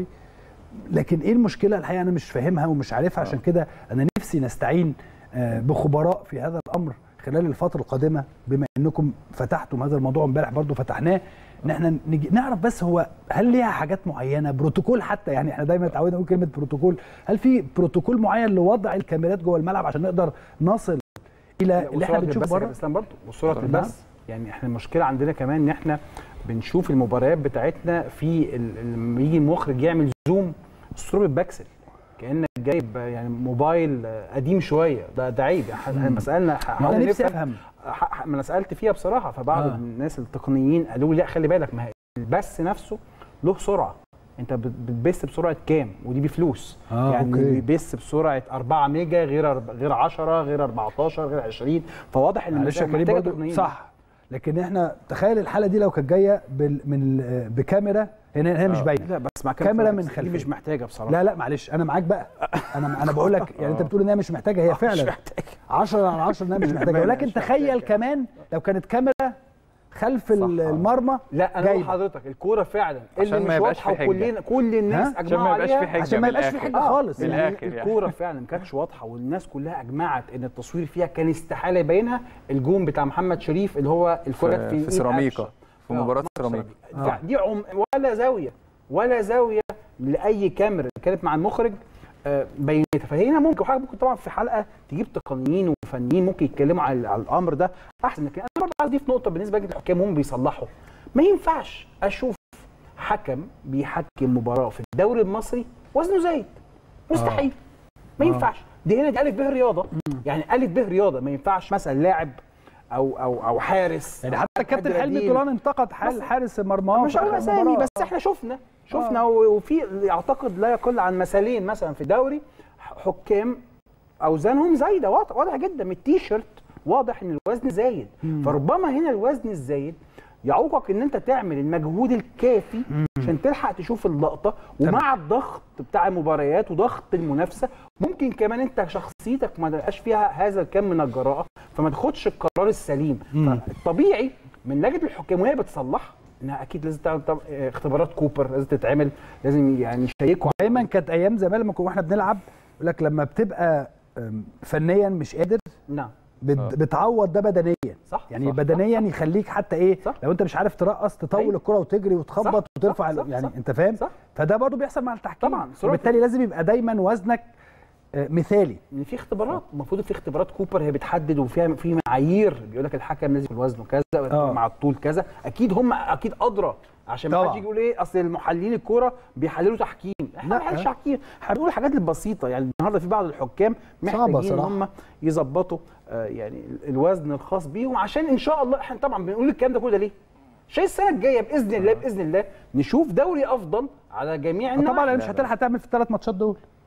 لكن ايه المشكله الحقيقه انا مش فاهمها ومش عارفها عشان كده انا نفسي نستعين آه بخبراء في هذا الامر خلال الفتره القادمه بما انكم فتحتم هذا الموضوع امبارح برضو فتحناه ان احنا نجي نعرف بس هو هل ليها حاجات معينه بروتوكول حتى يعني احنا دايما اتعودنا نقول كلمه بروتوكول هل في بروتوكول معين لوضع الكاميرات جوه الملعب عشان نقدر نصل الى اللي احنا وسرعة بنشوفه البث يا بره اسلام برضه وسرعه طبعاً. البث يعني احنا المشكله عندنا كمان ان احنا بنشوف المباريات بتاعتنا في ال- ال- لما يجي المخرج يعمل زوم الصوره بتبكسل كانك جايب يعني موبايل قديم شويه ده ده عيب يعني احنا لما سالنا ما حاولنا انا نفسي نفهم افهم ح- ح- ما انا سالت فيها بصراحه فبعض آه. آه. الناس التقنيين قالوا لي لا خلي بالك ما هي البث نفسه له سرعه انت بت- بتبث بسرعه كام ودي بفلوس آه، يعني أوكي. بيبث بسرعه 4 ميجا غير أرب- غير 10 غير 14 غير 20 فواضح ان معلش يا المسألة كريم محتاجة برضو تقنيين. صح لكن احنا تخيل الحاله دي لو كانت جايه بال من ال- بكاميرا هنا هي مش آه. باينه لا بس مع كاميرا من دي خلفية. مش محتاجه بصراحه لا لا معلش انا معاك بقى انا انا بقول لك يعني انت بتقول ان هي مش محتاجه هي مش فعلا محتاجه 10 على 10 انها مش محتاجه بأمانة ولكن مش تخيل محتاجة. كمان لو كانت كاميرا خلف ال- صح. المرمى لا انا بقول جايبة. لحضرتك الكوره فعلا عشان اللي ما مش يبقاش واضحه في حجة. وكلنا كل الناس ها؟ عشان اجمعوا ما يبقاش عليها في حجه عشان ما من يبقاش في الآخر. حجه خالص من يعني الآخر يعني. الكوره فعلا ما كانتش واضحه والناس كلها اجمعت ان التصوير فيها كان استحاله يبينها الجون بتاع محمد شريف اللي هو الكوره في- في, في إيد سيراميكا. قفشة. في آه، مباراة ماتش سيراميكا. سيراميكا. دي عم ولا زاويه ولا زاويه لاي كاميرا كانت مع المخرج آه، بينتها فهنا ممكن وحاجه ممكن طبعا في حلقه تجيب تقنيين وفنيين ممكن يتكلموا على, على الامر ده احسن لكن انا برضه عايز اضيف نقطه بالنسبه للحكام هم بيصلحوا ما ينفعش اشوف حكم بيحكم مباراه في الدوري المصري وزنه زايد مستحيل ما آه. ينفعش دي هنا دي الف ب رياضه يعني الف ب رياضه ما ينفعش مثلا لاعب او او او حارس يعني أو حتى الكابتن حد حلمي قديم. طولان انتقد حال بس- حارس مرماه مش في هقول آخر اسامي المباراة. بس احنا شفنا شفنا و- وفي اعتقد لا يقل عن مثالين مثلا في دوري حكام اوزانهم زايده واضح واضح جدا من التيشيرت واضح ان الوزن زايد فربما هنا الوزن الزايد يعوقك ان انت تعمل المجهود الكافي عشان تلحق تشوف اللقطه ومع الضغط بتاع المباريات وضغط المنافسه ممكن كمان انت شخصيتك ما تبقاش فيها هذا الكم من الجراءه فما تاخدش القرار السليم فالطبيعي من لجنه الحكام وهي بتصلح انها اكيد لازم تعمل طب- اه، اختبارات كوبر لازم تتعمل لازم يعني يشيكوا دايما كانت ايام زمان لما كنا واحنا بنلعب يقول لك لما بتبقى أم، فنيا مش قادر نعم بت- آه. بتعوض ده بدنيا صح يعني صح، بدنيا يخليك حتى ايه صح. لو انت مش عارف ترقص تطول أيوة. الكره وتجري وتخبط صح، وترفع صح، ال- يعني صح، انت فاهم صح. فده برضو بيحصل مع التحكيم طبعاً، سرعة وبالتالي لازم يبقى دايما وزنك آه، مثالي ان في اختبارات المفروض في اختبارات كوبر هي بتحدد وفيها في معايير بيقول لك الحكم لازم يكون وزنه كذا آه. مع الطول كذا اكيد هم اكيد ادرى عشان ما طبعاً. حدش يجي يقول ايه اصل المحللين الكوره بيحللوا تحكيم احنا لا. ما بنحللش تحكيم احنا بنقول الحاجات البسيطه يعني النهارده في بعض الحكام محتاجين ان صراحة. هم يظبطوا آه، يعني الوزن الخاص بيهم عشان ان شاء الله احنا طبعا بنقول الكلام ده كله ده ليه؟ عشان السنه الجايه باذن الله باذن الله نشوف دوري افضل على جميع النواحي طبعا مش هتلحق تعمل في الثلاث ماتشات دول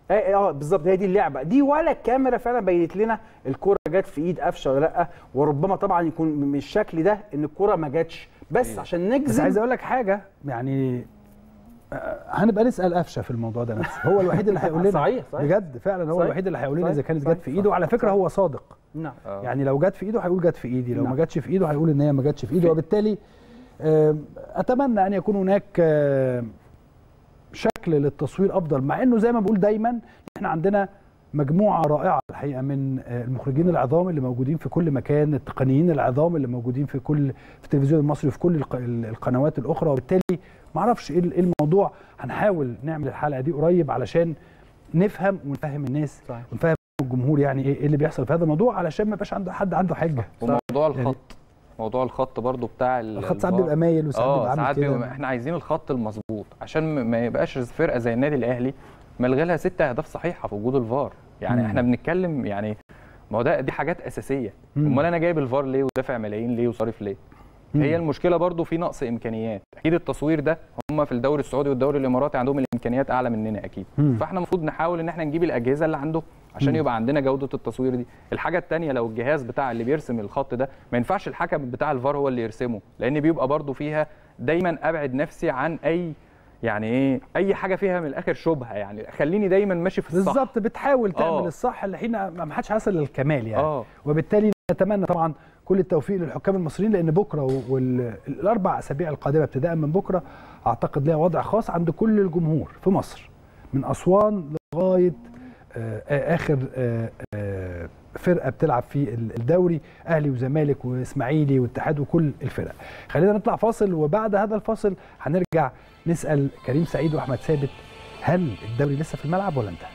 اه اه بالظبط هي دي اللعبه دي ولا الكاميرا فعلا بينت لنا الكوره جت في ايد قفشه ولا لا وربما طبعا يكون من الشكل ده ان الكوره ما جاتش بس عشان بس نجزم عايز اقول لك حاجه يعني آه، هنبقى نسال قفشه في الموضوع ده نفسه هو الوحيد اللي هيقول لنا صحيح، صحيح. بجد فعلا هو صحيح. الوحيد اللي هيقول لنا صحيح. اذا كانت صحيح. جت في ايده صحيح. وعلى فكره هو صادق نعم آه. يعني لو جت في ايده هيقول جت في ايدي لو نعم. ما جاتش في ايده هيقول ان هي ما جاتش في ايده وبالتالي آه، اتمنى ان يكون هناك آه، شكل للتصوير افضل مع انه زي ما بقول دايما احنا عندنا مجموعه رائعه الحقيقه من آه، المخرجين العظام اللي موجودين في كل مكان التقنيين العظام اللي موجودين في كل في التلفزيون المصري وفي كل الق- القنوات الاخرى وبالتالي ما اعرفش ايه إيه الموضوع هنحاول نعمل الحلقه دي قريب علشان نفهم ونفهم الناس صحيح. ونفهم الجمهور يعني ايه إيه اللي بيحصل في هذا الموضوع علشان ما يبقاش عنده حد عنده حجه وموضوع يعني- الخط موضوع الخط برضو بتاع ال- الخط ساعات الفار. بيبقى مايل وساعات اه بيبقى ساعات عامل بيبقى كده احنا عايزين الخط المظبوط عشان م- ما يبقاش فرقه زي النادي الاهلي ملغي لها ست اهداف صحيحه في وجود الفار يعني مم. احنا بنتكلم يعني ما هو ده دي حاجات اساسيه مم. امال انا جايب الفار ليه ودافع ملايين ليه وصارف ليه مم. هي المشكله برضو في نقص امكانيات اكيد التصوير ده هم في الدوري السعودي والدوري الاماراتي عندهم الامكانيات اعلى مننا اكيد مم. فاحنا المفروض نحاول ان احنا نجيب الاجهزه اللي عندهم عشان مم. يبقى عندنا جوده التصوير دي الحاجه الثانيه لو الجهاز بتاع اللي بيرسم الخط ده ما ينفعش الحكم بتاع الفار هو اللي يرسمه لان بيبقى برضو فيها دايما ابعد نفسي عن اي يعني ايه اي حاجه فيها من الاخر شبهه يعني خليني دايما ماشي في الصح بالظبط بتحاول تعمل آه. الصح اللي حين ما حدش هيصل للكمال يعني اه وبالتالي نتمنى طبعا كل التوفيق للحكام المصريين لان بكره والاربع اسابيع القادمه ابتداء من بكره اعتقد لها وضع خاص عند كل الجمهور في مصر من اسوان لغايه آه، آه، اخر آه، آه، فرقه بتلعب في الدوري اهلي وزمالك واسماعيلي واتحاد وكل الفرق خلينا نطلع فاصل وبعد هذا الفاصل هنرجع نسال كريم سعيد واحمد ثابت هل الدوري لسه في الملعب ولا انتهى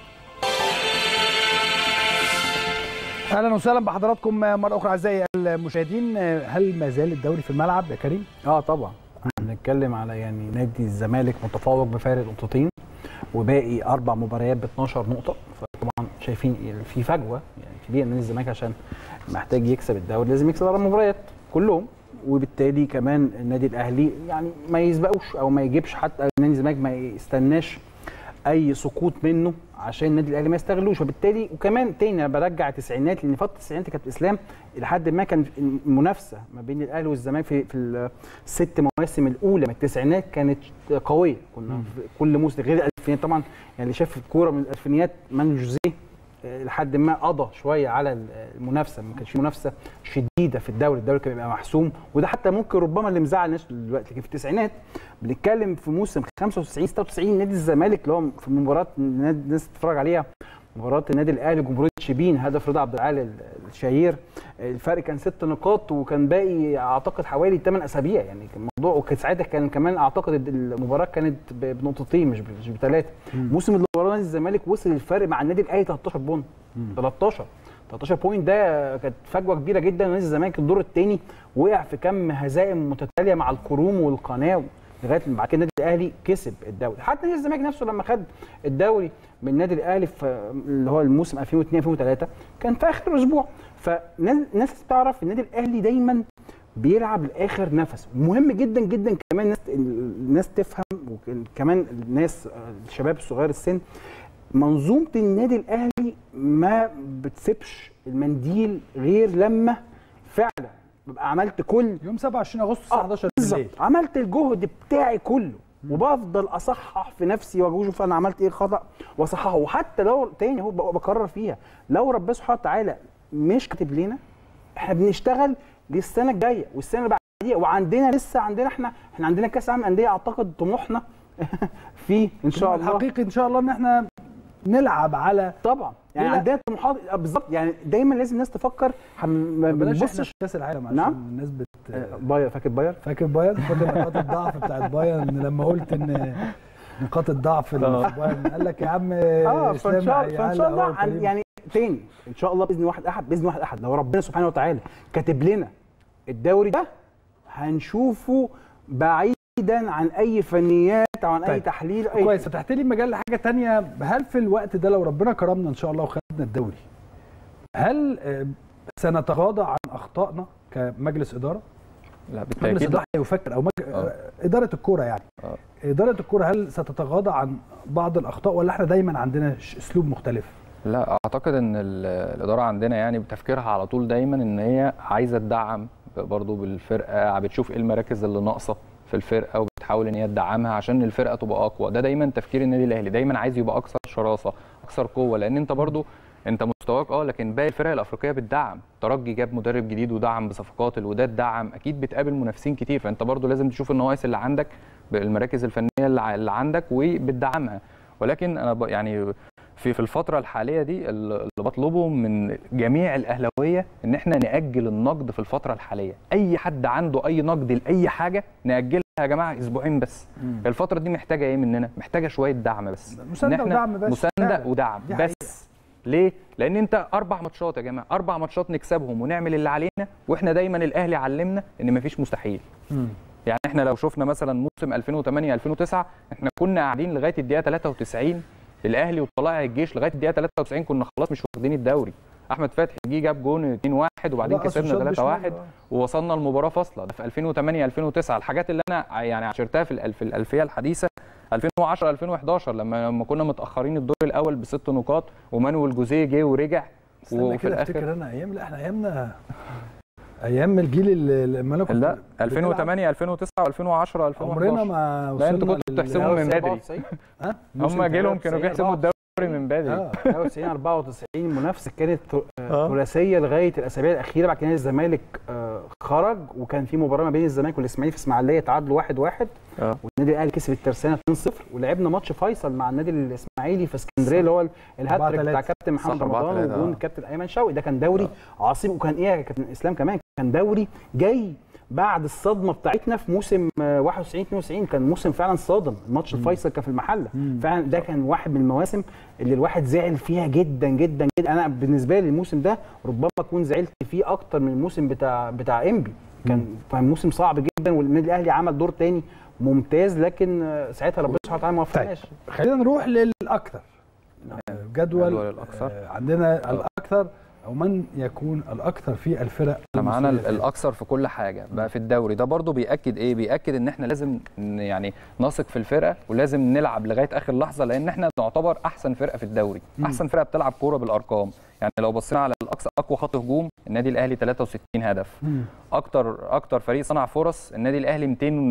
اهلا وسهلا بحضراتكم مره اخرى اعزائي المشاهدين هل ما زال الدوري في الملعب يا كريم اه طبعا هنتكلم على يعني نادي الزمالك متفوق بفارق نقطتين وباقي اربع مباريات ب 12 نقطه فطبعا شايفين في فجوه يعني كبيره نادي الزمالك عشان محتاج يكسب الدوري لازم يكسب اربع مباريات كلهم وبالتالي كمان النادي الاهلي يعني ما يسبقوش او ما يجيبش حتى نادي الزمالك ما يستناش اي سقوط منه عشان النادي الاهلي ما يستغلوش وبالتالي وكمان تاني انا برجع التسعينات لان فتره التسعينات كانت اسلام لحد ما كان المنافسه ما بين الاهلي والزمالك في في الست مواسم الاولى من التسعينات كانت قويه كنا في كل موسم غير الالفينات طبعا يعني اللي شاف الكوره من الالفينيات مانو جوزيه آه، لحد ما قضى شويه على المنافسه ما كانش في منافسه شديده في الدوري الدوري كان بيبقى محسوم وده حتى ممكن ربما اللي مزعل الناس دلوقتي لكن في التسعينات بنتكلم في موسم 95 96 نادي الزمالك اللي هو في مباراه الناس تتفرج عليها مباراه النادي الاهلي جمهوريه شبين هدف رضا عبد العال الشهير الفرق كان ست نقاط وكان باقي اعتقد حوالي 8 اسابيع يعني كان الموضوع وكان ساعتها كان كمان اعتقد المباراه كانت ب- بنقطتين مش ب- مش بثلاثه موسم اللي وراه نادي الزمالك وصل الفرق مع النادي الاهلي 13 بونت 13 13 بوينت ده كانت فجوه كبيره جدا نادي الزمالك الدور الثاني وقع في كم هزائم متتاليه مع الكروم والقناه لغايه ما بعد كده النادي الاهلي كسب الدوري حتى نادي الزمالك نفسه لما خد الدوري من النادي الاهلي في اللي هو الموسم 2002 2003 كان في اخر اسبوع فالناس تعرف النادي الاهلي دايما بيلعب لاخر نفس مهم جدا جدا كمان الناس الناس تفهم وكمان الناس الشباب الصغير السن منظومه النادي الاهلي ما بتسيبش المنديل غير لما فعلا ببقى عملت كل يوم 27 اغسطس الساعه 11 بالليل بالظبط عملت الجهد بتاعي كله وبفضل اصحح في نفسي واشوف انا عملت ايه خطا واصححه وحتى لو تاني اهو بق- بكرر فيها لو ربنا سبحانه وتعالى مش كاتب لنا احنا بنشتغل للسنه الجايه والسنه اللي بعديها وعندنا لسه عندنا احنا احنا عندنا كاس عالم انديه اعتقد طموحنا فيه ان شاء الله الحقيقي ان شاء الله ان احنا نلعب على طبعا يعني لا. عندنا طموحات آه، بالظبط يعني دايما لازم الناس تفكر هم- ما بلاش احنا بنبصش في كاس العالم عشان نعم. الناس بت آه، باير فاكر باير فاكر بايرن فاكر نقاط الضعف بتاعت بايرن لما قلت ان نقاط الضعف اللي في بايرن قال لك يا عم اه اسلام فان شاء الله فان شاء هيعلق الله أهو عن- كريم. يعني تاني ان شاء الله باذن واحد احد باذن واحد احد لو ربنا سبحانه وتعالى كاتب لنا الدوري ده هنشوفه بعيدا عن اي فنيات او عن اي طيب. تحليل اي كويس فتحت لي مجال لحاجه تانية هل في الوقت ده لو ربنا كرمنا ان شاء الله وخدنا الدوري هل آه، سنتغاضى عن اخطائنا كمجلس اداره لا مجلس بالتاكيد الاداره يفكر او مج... آه. اداره الكوره يعني آه. اداره الكوره هل ستتغاضى عن بعض الاخطاء ولا احنا دايما عندنا ش- اسلوب مختلف لا اعتقد ان ال- الاداره عندنا يعني بتفكيرها على طول دايما ان هي عايزه تدعم برضه بالفرقه بتشوف ايه المراكز اللي ناقصه في الفرقه وبتحاول ان هي تدعمها عشان الفرقه تبقى اقوى ده دايما تفكير النادي الاهلي دايما عايز يبقى اكثر شراسه اكثر قوه لان انت برضه انت مستواك اه لكن باقي الفرق الافريقيه بتدعم ترجي جاب مدرب جديد ودعم بصفقات الوداد دعم اكيد بتقابل منافسين كتير فانت برضه لازم تشوف النواقص اللي عندك بالمراكز الفنيه اللي ع- اللي عندك وبتدعمها ولكن انا ب- يعني في في الفتره الحاليه دي اللي بطلبه من جميع الاهلاويه ان احنا ناجل النقد في الفتره الحاليه اي حد عنده اي نقد لاي حاجه ناجلها يا جماعه اسبوعين بس الفتره دي محتاجه ايه مننا محتاجه شويه دعم بس مساندة إن إحنا- ودعم بس. مسانده فعلا. ودعم دي بس ليه لان انت اربع ماتشات يا جماعه اربع ماتشات نكسبهم ونعمل اللي علينا واحنا دايما الاهلي علمنا ان مفيش مستحيل يعني احنا لو شفنا مثلا موسم 2008 2009 احنا كنا قاعدين لغايه الدقيقه 93 الاهلي وطلائع الجيش لغايه الدقيقه 93 كنا خلاص مش واخدين الدوري احمد فتحي جه جاب جون 2 1 وبعدين رقص كسبنا وشاط 3 1 بشمال. ووصلنا المباراه فاصله ده في 2008 2009 الحاجات اللي انا يعني عشرتها في الألف- في الالفيه الحديثه 2010 2011 لما لما كنا متاخرين الدور الاول بست نقاط ومانويل جوزيه جه ورجع استنى وفي كده الاخر افتكر انا ايام لا احنا ايامنا ايام الجيل اللي لما انا كنت لا بتلعب 2008 2009 و2010 2011 عمرنا ما لا، انتوا وصلنا كنتوا لل- بتحسبوا من بدري. 94 ها موسم هم جيلهم كانوا 93 بيحسبوا الدوري من بدري اه 93 94 المنافسه كانت ث- آه. ثلاثيه لغايه الاسابيع الاخيره بعد كده الزمالك آه، خرج وكان في مباراه ما بين الزمالك والاسماعيلي في اسماعيليه تعادلوا 1 1 اه والنادي الاهلي كسب الترسانه 2 0 ولعبنا ماتش فيصل مع النادي الاسماعيلي في اسكندريه اللي هو الهاتريك بتاع 4-3. كابتن محمد صح، 4-3 رمضان وجون آه. كابتن ايمن شوقي ده كان دوري عظيم وكان ايه يا كابتن اسلام كمان كان دوري جاي بعد الصدمه بتاعتنا في موسم آه، 91 92 كان موسم فعلا صادم الماتش الفيصل كان في المحله فعلا ده كان واحد من المواسم اللي الواحد زعل فيها جدا جدا جدا انا بالنسبه لي الموسم ده ربما اكون زعلت فيه اكتر من الموسم بتاع بتاع انبي كان كان موسم صعب جدا والنادي الاهلي عمل دور تاني ممتاز لكن آه، ساعتها ربنا سبحانه وتعالى ما وفقناش خلينا نروح للاكثر جدول جدول الأكثر. آه، عندنا الاكثر او من يكون الاكثر في الفرق احنا معانا المصرية. الاكثر في كل حاجه بقى في الدوري ده برضو بياكد ايه بياكد ان احنا لازم ن- يعني نثق في الفرقه ولازم نلعب لغايه اخر لحظه لان احنا نعتبر احسن فرقه في الدوري احسن فرقه بتلعب كوره بالارقام يعني لو بصينا على الاقصى اقوى خط هجوم النادي الاهلي 63 هدف اكتر اكتر فريق صنع فرص النادي الاهلي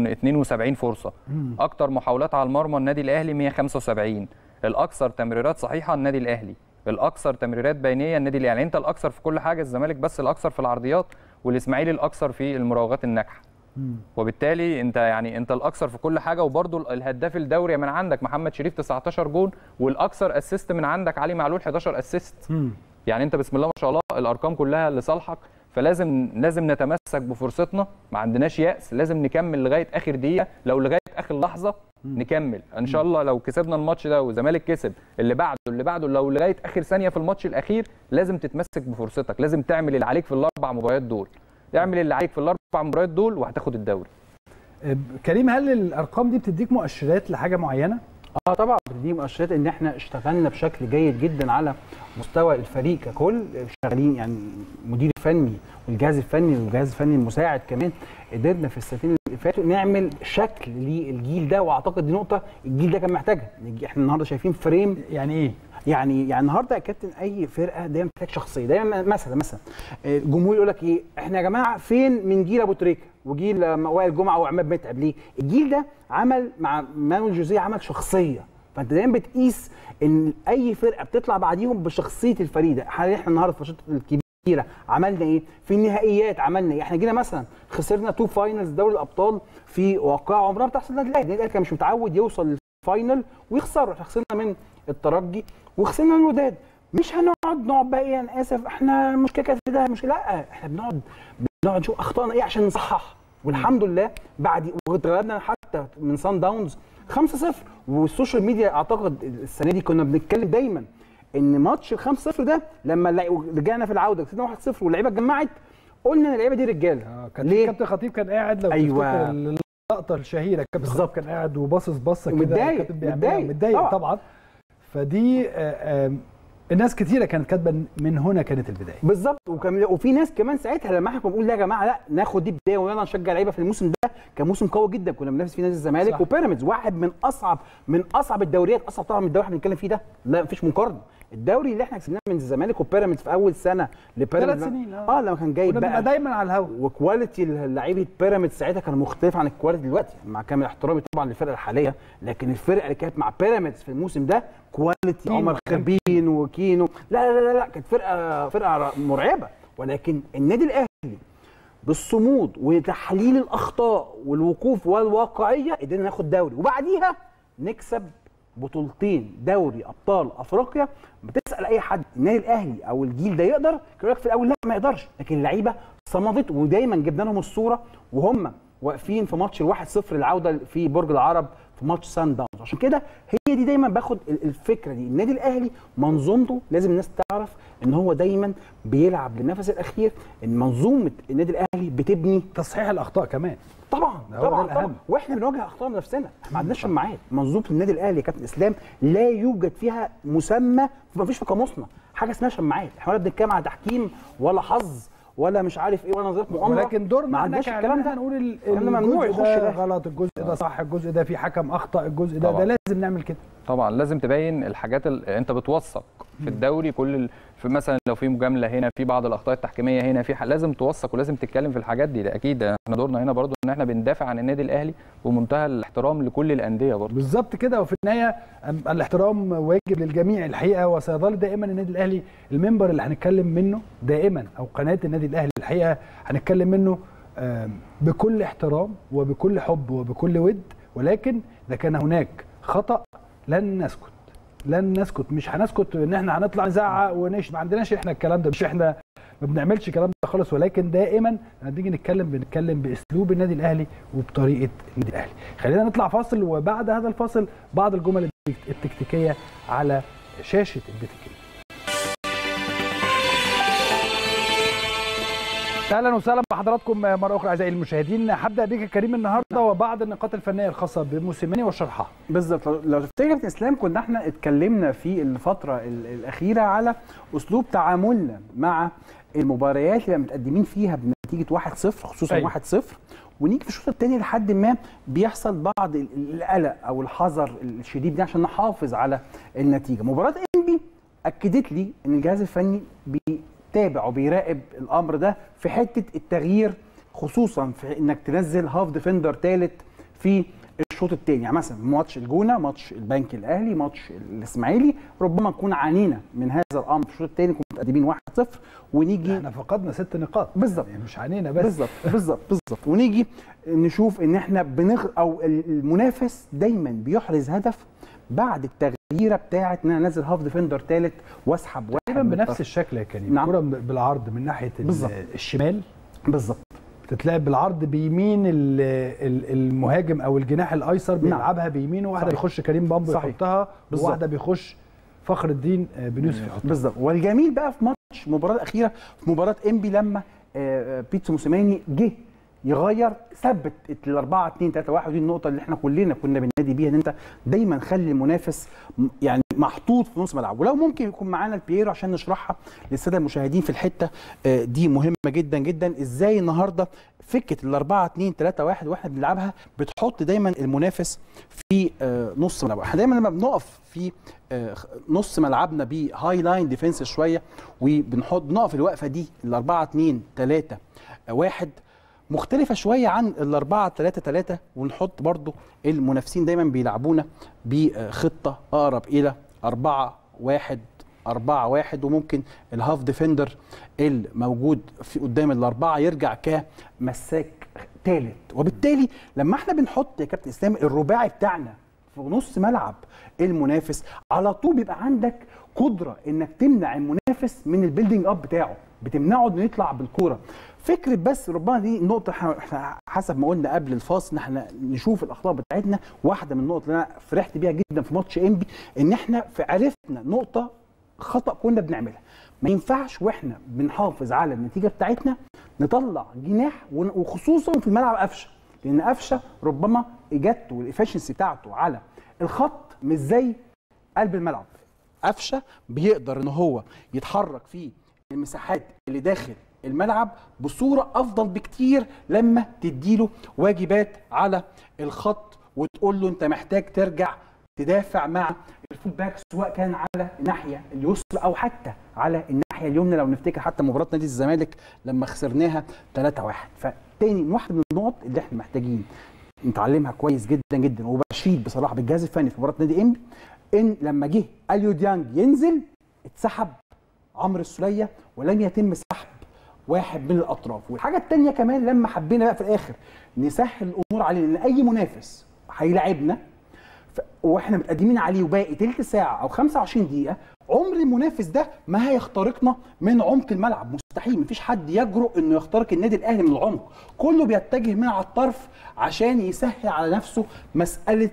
272 فرصه اكتر محاولات على المرمى النادي الاهلي 175 الاكثر تمريرات صحيحه النادي الاهلي الاكثر تمريرات بينيه النادي الاهلي يعني انت الاكثر في كل حاجه الزمالك بس الاكثر في العرضيات والاسماعيلي الاكثر في المراوغات الناجحه وبالتالي انت يعني انت الاكثر في كل حاجه وبرده الهداف الدوري من عندك محمد شريف 19 جون والاكثر اسيست من عندك علي معلول 11 اسيست مم. يعني انت بسم الله ما شاء الله الارقام كلها لصالحك فلازم لازم نتمسك بفرصتنا ما عندناش يأس لازم نكمل لغايه اخر دقيقه لو لغايه اخر لحظه نكمل ان شاء الله لو كسبنا الماتش ده والزمالك كسب اللي بعده اللي بعده لو لغايه اخر ثانيه في الماتش الاخير لازم تتمسك بفرصتك لازم تعمل اللي عليك في الاربع مباريات دول اعمل اللي عليك في الاربع مباريات دول وهتاخد الدوري آه، كريم هل الارقام دي بتديك مؤشرات لحاجه معينه اه طبعا دي مؤشرات ان احنا اشتغلنا بشكل جيد جدا على مستوى الفريق ككل شغالين يعني المدير الفني والجهاز الفني والجهاز الفني المساعد كمان قدرنا في السنتين اللي فاتوا نعمل شكل للجيل ده واعتقد دي نقطه الجيل ده كان محتاجها احنا النهارده شايفين فريم يعني ايه يعني يعني النهارده يا كابتن اي فرقه دايما محتاج شخصيه دايما مثلا مثلا الجمهور يقول لك ايه احنا يا جماعه فين من جيل ابو تريكه وجيل آه، وائل جمعه وعماد متعب ليه؟ الجيل ده عمل مع مانويل جوزيه عمل شخصيه فانت دايما بتقيس ان اي فرقه بتطلع بعديهم بشخصيه الفريق ده حاليا احنا النهارده في الماتشات الكبيره عملنا ايه؟ في النهائيات عملنا ايه؟ احنا جينا مثلا خسرنا تو فاينلز دوري الابطال في واقعه عمرها ما بتحصل النادي الاهلي، النادي الاهلي كان مش متعود يوصل للفاينل ويخسر احنا خسرنا من الترجي وخسرنا من الوداد مش هنقعد نقعد بقى ايه انا اسف احنا المشكله كانت في ده مشكله لا احنا بنقعد بنقعد نشوف اخطائنا ايه عشان نصحح والحمد لله بعد واتغلبنا حتى من سان داونز 5-0 والسوشيال ميديا اعتقد السنه دي كنا بنتكلم دايما ان ماتش ال 5-0 ده لما اللع- رجعنا في العوده كسبنا 1-0 واللعيبه اتجمعت قلنا ان اللعيبه دي رجاله اه كان ليه؟ كابتن خطيب كان قاعد لو أيوة. تفتكر اللقطه الشهيره كابتن بالظبط. خطيب كان قاعد وباصص بصه كده ومتضايق، الكابتن بيعملها متضايق، متضايق طبعا. طبعا فدي آه، آه، الناس كتيره كانت كاتبه من هنا كانت البدايه بالظبط وكان وفي ناس كمان ساعتها لما احنا كنا بنقول لا يا جماعه لا ناخد دي بدايه ويلا نشجع لعيبه في الموسم ده كان موسم قوي جدا كنا بننافس فيه نادي الزمالك صح. وبيراميدز واحد من اصعب من اصعب الدوريات اصعب طبعا من الدوري اللي احنا بنتكلم فيه ده لا مفيش مقارنه الدوري اللي احنا كسبناه من الزمالك وبيراميدز في اول سنه لبيراميدز ثلاث سنين، آه. اه لما كان جايب كنا بقى بنبقى دايما على الهوا وكواليتي لعيبه بيراميدز ساعتها كان مختلف عن الكواليتي دلوقتي مع كامل احترامي طبعا للفرقه الحاليه لكن الفرقه اللي كانت مع بيراميدز في الموسم ده كواليتي كينو. عمر خربين وكينو لا لا لا لا كانت فرقه فرقه مرعبه ولكن النادي الاهلي بالصمود وتحليل الاخطاء والوقوف والواقعيه قدرنا ناخد دوري وبعديها نكسب بطولتين دوري ابطال افريقيا بتسال اي حد النادي الاهلي او الجيل ده يقدر يقول لك في الاول لا ما يقدرش لكن اللعيبه صمدت ودايما جبنا لهم الصوره وهم واقفين في ماتش الواحد صفر العوده في برج العرب في ماتش سان داونز عشان كده هي دي دايما باخد ال- الفكره دي النادي الاهلي منظومته لازم الناس تعرف ان هو دايما بيلعب للنفس الاخير ان منظومه النادي الاهلي بتبني تصحيح الاخطاء كمان طبعا ده هو ده طبعا الأهم. طبعا واحنا بنواجه اخطاء نفسنا احنا ما عندناش معاد منظومه النادي الاهلي يا كابتن اسلام لا يوجد فيها مسمى ما فيش في قاموسنا حاجه اسمها شماعات احنا ولا بنتكلم على تحكيم ولا حظ ولا مش عارف ايه ولا نظريه مؤامره ولكن دورنا ما احنا عندناش كإعلام الكلام ده هنقول ال- الكلام ده ممنوع الجزء يخش ده ده. غلط الجزء ده صح الجزء ده في حكم اخطا الجزء ده ده طبعا. لازم نعمل كده طبعا لازم تبين الحاجات اللي انت بتوثق في الدوري كل ال... في مثلا لو في مجامله هنا في بعض الاخطاء التحكيميه هنا في ح... لازم توثق ولازم تتكلم في الحاجات دي ده اكيد احنا دورنا هنا برضو ان احنا بندافع عن النادي الاهلي بمنتهى الاحترام لكل الانديه برضو بالظبط كده وفي النهايه أم- الاحترام واجب للجميع الحقيقه وسيظل دائما النادي الاهلي المنبر اللي هنتكلم منه دائما او قناه النادي الاهلي الحقيقه هنتكلم منه آم، بكل احترام وبكل حب وبكل ود ولكن اذا كان هناك خطا لن نسكت لن نسكت مش هنسكت ان احنا هنطلع نزعق ونش ما عندناش احنا الكلام ده مش احنا ما بنعملش الكلام ده خالص ولكن دائما لما بنيجي نتكلم بنتكلم باسلوب النادي الاهلي وبطريقه النادي الاهلي خلينا نطلع فاصل وبعد هذا الفاصل بعض الجمل التكتيكيه على شاشه البيت الكبير اهلا وسهلا بحضراتكم مره اخرى اعزائي المشاهدين هبدا بيك يا كريم النهارده وبعض النقاط الفنيه الخاصه بموسيماني وشرحها بالظبط لو- لو تفتكر يا كابتن اسلام كنا احنا اتكلمنا في الفتره ال- الاخيره على اسلوب تعاملنا مع المباريات اللي متقدمين فيها بنتيجه 1-0 خصوصا أيوة. 1-0 ونيجي في الشوط الثاني لحد ما بيحصل بعض ال- ال- القلق او الحذر الشديد ده عشان نحافظ على النتيجه مباراه انبي اكدت لي ان الجهاز الفني بيتابع وبيراقب الامر ده في حته التغيير خصوصا في انك تنزل هاف ديفندر ثالث في الشوط الثاني يعني مثلا ماتش الجونه ماتش البنك الاهلي ماتش الاسماعيلي ربما نكون عانينا من هذا الامر في الشوط الثاني كنا متقدمين 1-0 ونيجي احنا فقدنا ست نقاط بالظبط. يعني مش علينا بس بالظبط بالظبط بالظبط ونيجي نشوف ان احنا بنغ او المنافس دايما بيحرز هدف بعد التغييره بتاعه ان انا انزل هاف ديفندر ثالث واسحب واحد تقريبا من بنفس الطرف. الشكل يا كريم نعم. الكره بالعرض من ناحيه ال- بالظبط. الشمال بالظبط بتتلعب بالعرض بيمين ال- ال- المهاجم او الجناح اايسر بيلعبها بيمينه واحده صحيح. بيخش كريم بامبو صحيح. يحطها بالظبط. وواحده بيخش فخر الدين آه، بن يوسف يحطها بالظبط والجميل بقى في ماتش المباراه الاخيره في مباراه انبي لما آه، آه، بيتسو موسيماني جه يغير ثبت ال 4 2 3 1 ودي النقطه اللي احنا كلنا كنا بننادي بيها ان انت دايما خلي المنافس م- يعني محطوط في نص ملعب ولو ممكن يكون معانا البييرو عشان نشرحها للساده المشاهدين في الحته آه، دي مهمه جدا جدا ازاي النهارده فكره ال 4 2 3 1 واحنا بنلعبها بتحط دايما المنافس في آه، نص ملعب احنا دايما لما بنقف في آه، نص ملعبنا بهاي لاين ديفense شويه وبنحط بنقف الوقفه دي ال 4 2 3 1 مختلفة شوية عن ال 4 3 3 ونحط برضو المنافسين دايما بيلعبونا بخطة أقرب إلى 4 1 4 1 وممكن الهاف ديفندر الموجود في قدام الأربعة يرجع كمساك ثالث وبالتالي لما احنا بنحط يا كابتن اسلام الرباعي بتاعنا في نص ملعب المنافس على طول بيبقى عندك قدره انك تمنع المنافس من البيلدينج اب بتاعه بتمنعه انه يطلع بالكوره فكره بس ربما دي نقطه إحنا- احنا حسب ما قلنا قبل الفاصل ان احنا نشوف الاخطاء بتاعتنا واحده من النقط اللي انا فرحت بيها جدا في ماتش انبي ان احنا في عرفنا نقطه خطا كنا بنعملها ما ينفعش واحنا بنحافظ على النتيجه بتاعتنا نطلع جناح ون- وخصوصا في الملعب قفشه لان قفشه ربما اجابته والافشنسي بتاعته على الخط مش زي قلب الملعب قفشه بيقدر ان هو يتحرك في المساحات اللي داخل الملعب بصوره افضل بكتير لما تديله واجبات على الخط وتقول له انت محتاج ترجع تدافع مع الفول باك سواء كان على الناحيه اليسرى او حتى على الناحيه اليمنى لو نفتكر حتى مباراه نادي الزمالك لما خسرناها 3-1 فتاني واحده من النقط اللي احنا محتاجين نتعلمها كويس جدا جدا وبشيد بصراحه بالجهاز الفني في مباراه نادي انبي ان لما جه اليو ديانج ينزل اتسحب عمرو السوليه ولم يتم سحب واحد من الاطراف والحاجه الثانيه كمان لما حبينا بقى في الاخر نسهل الامور علينا ان اي منافس هيلاعبنا ف... واحنا متقدمين عليه وباقي تلت ساعه او 25 دقيقه عمر المنافس ده ما هيخترقنا من عمق الملعب مستحيل مفيش حد يجرؤ انه يخترق النادي الاهلي من العمق كله بيتجه من على الطرف عشان يسهل على نفسه مساله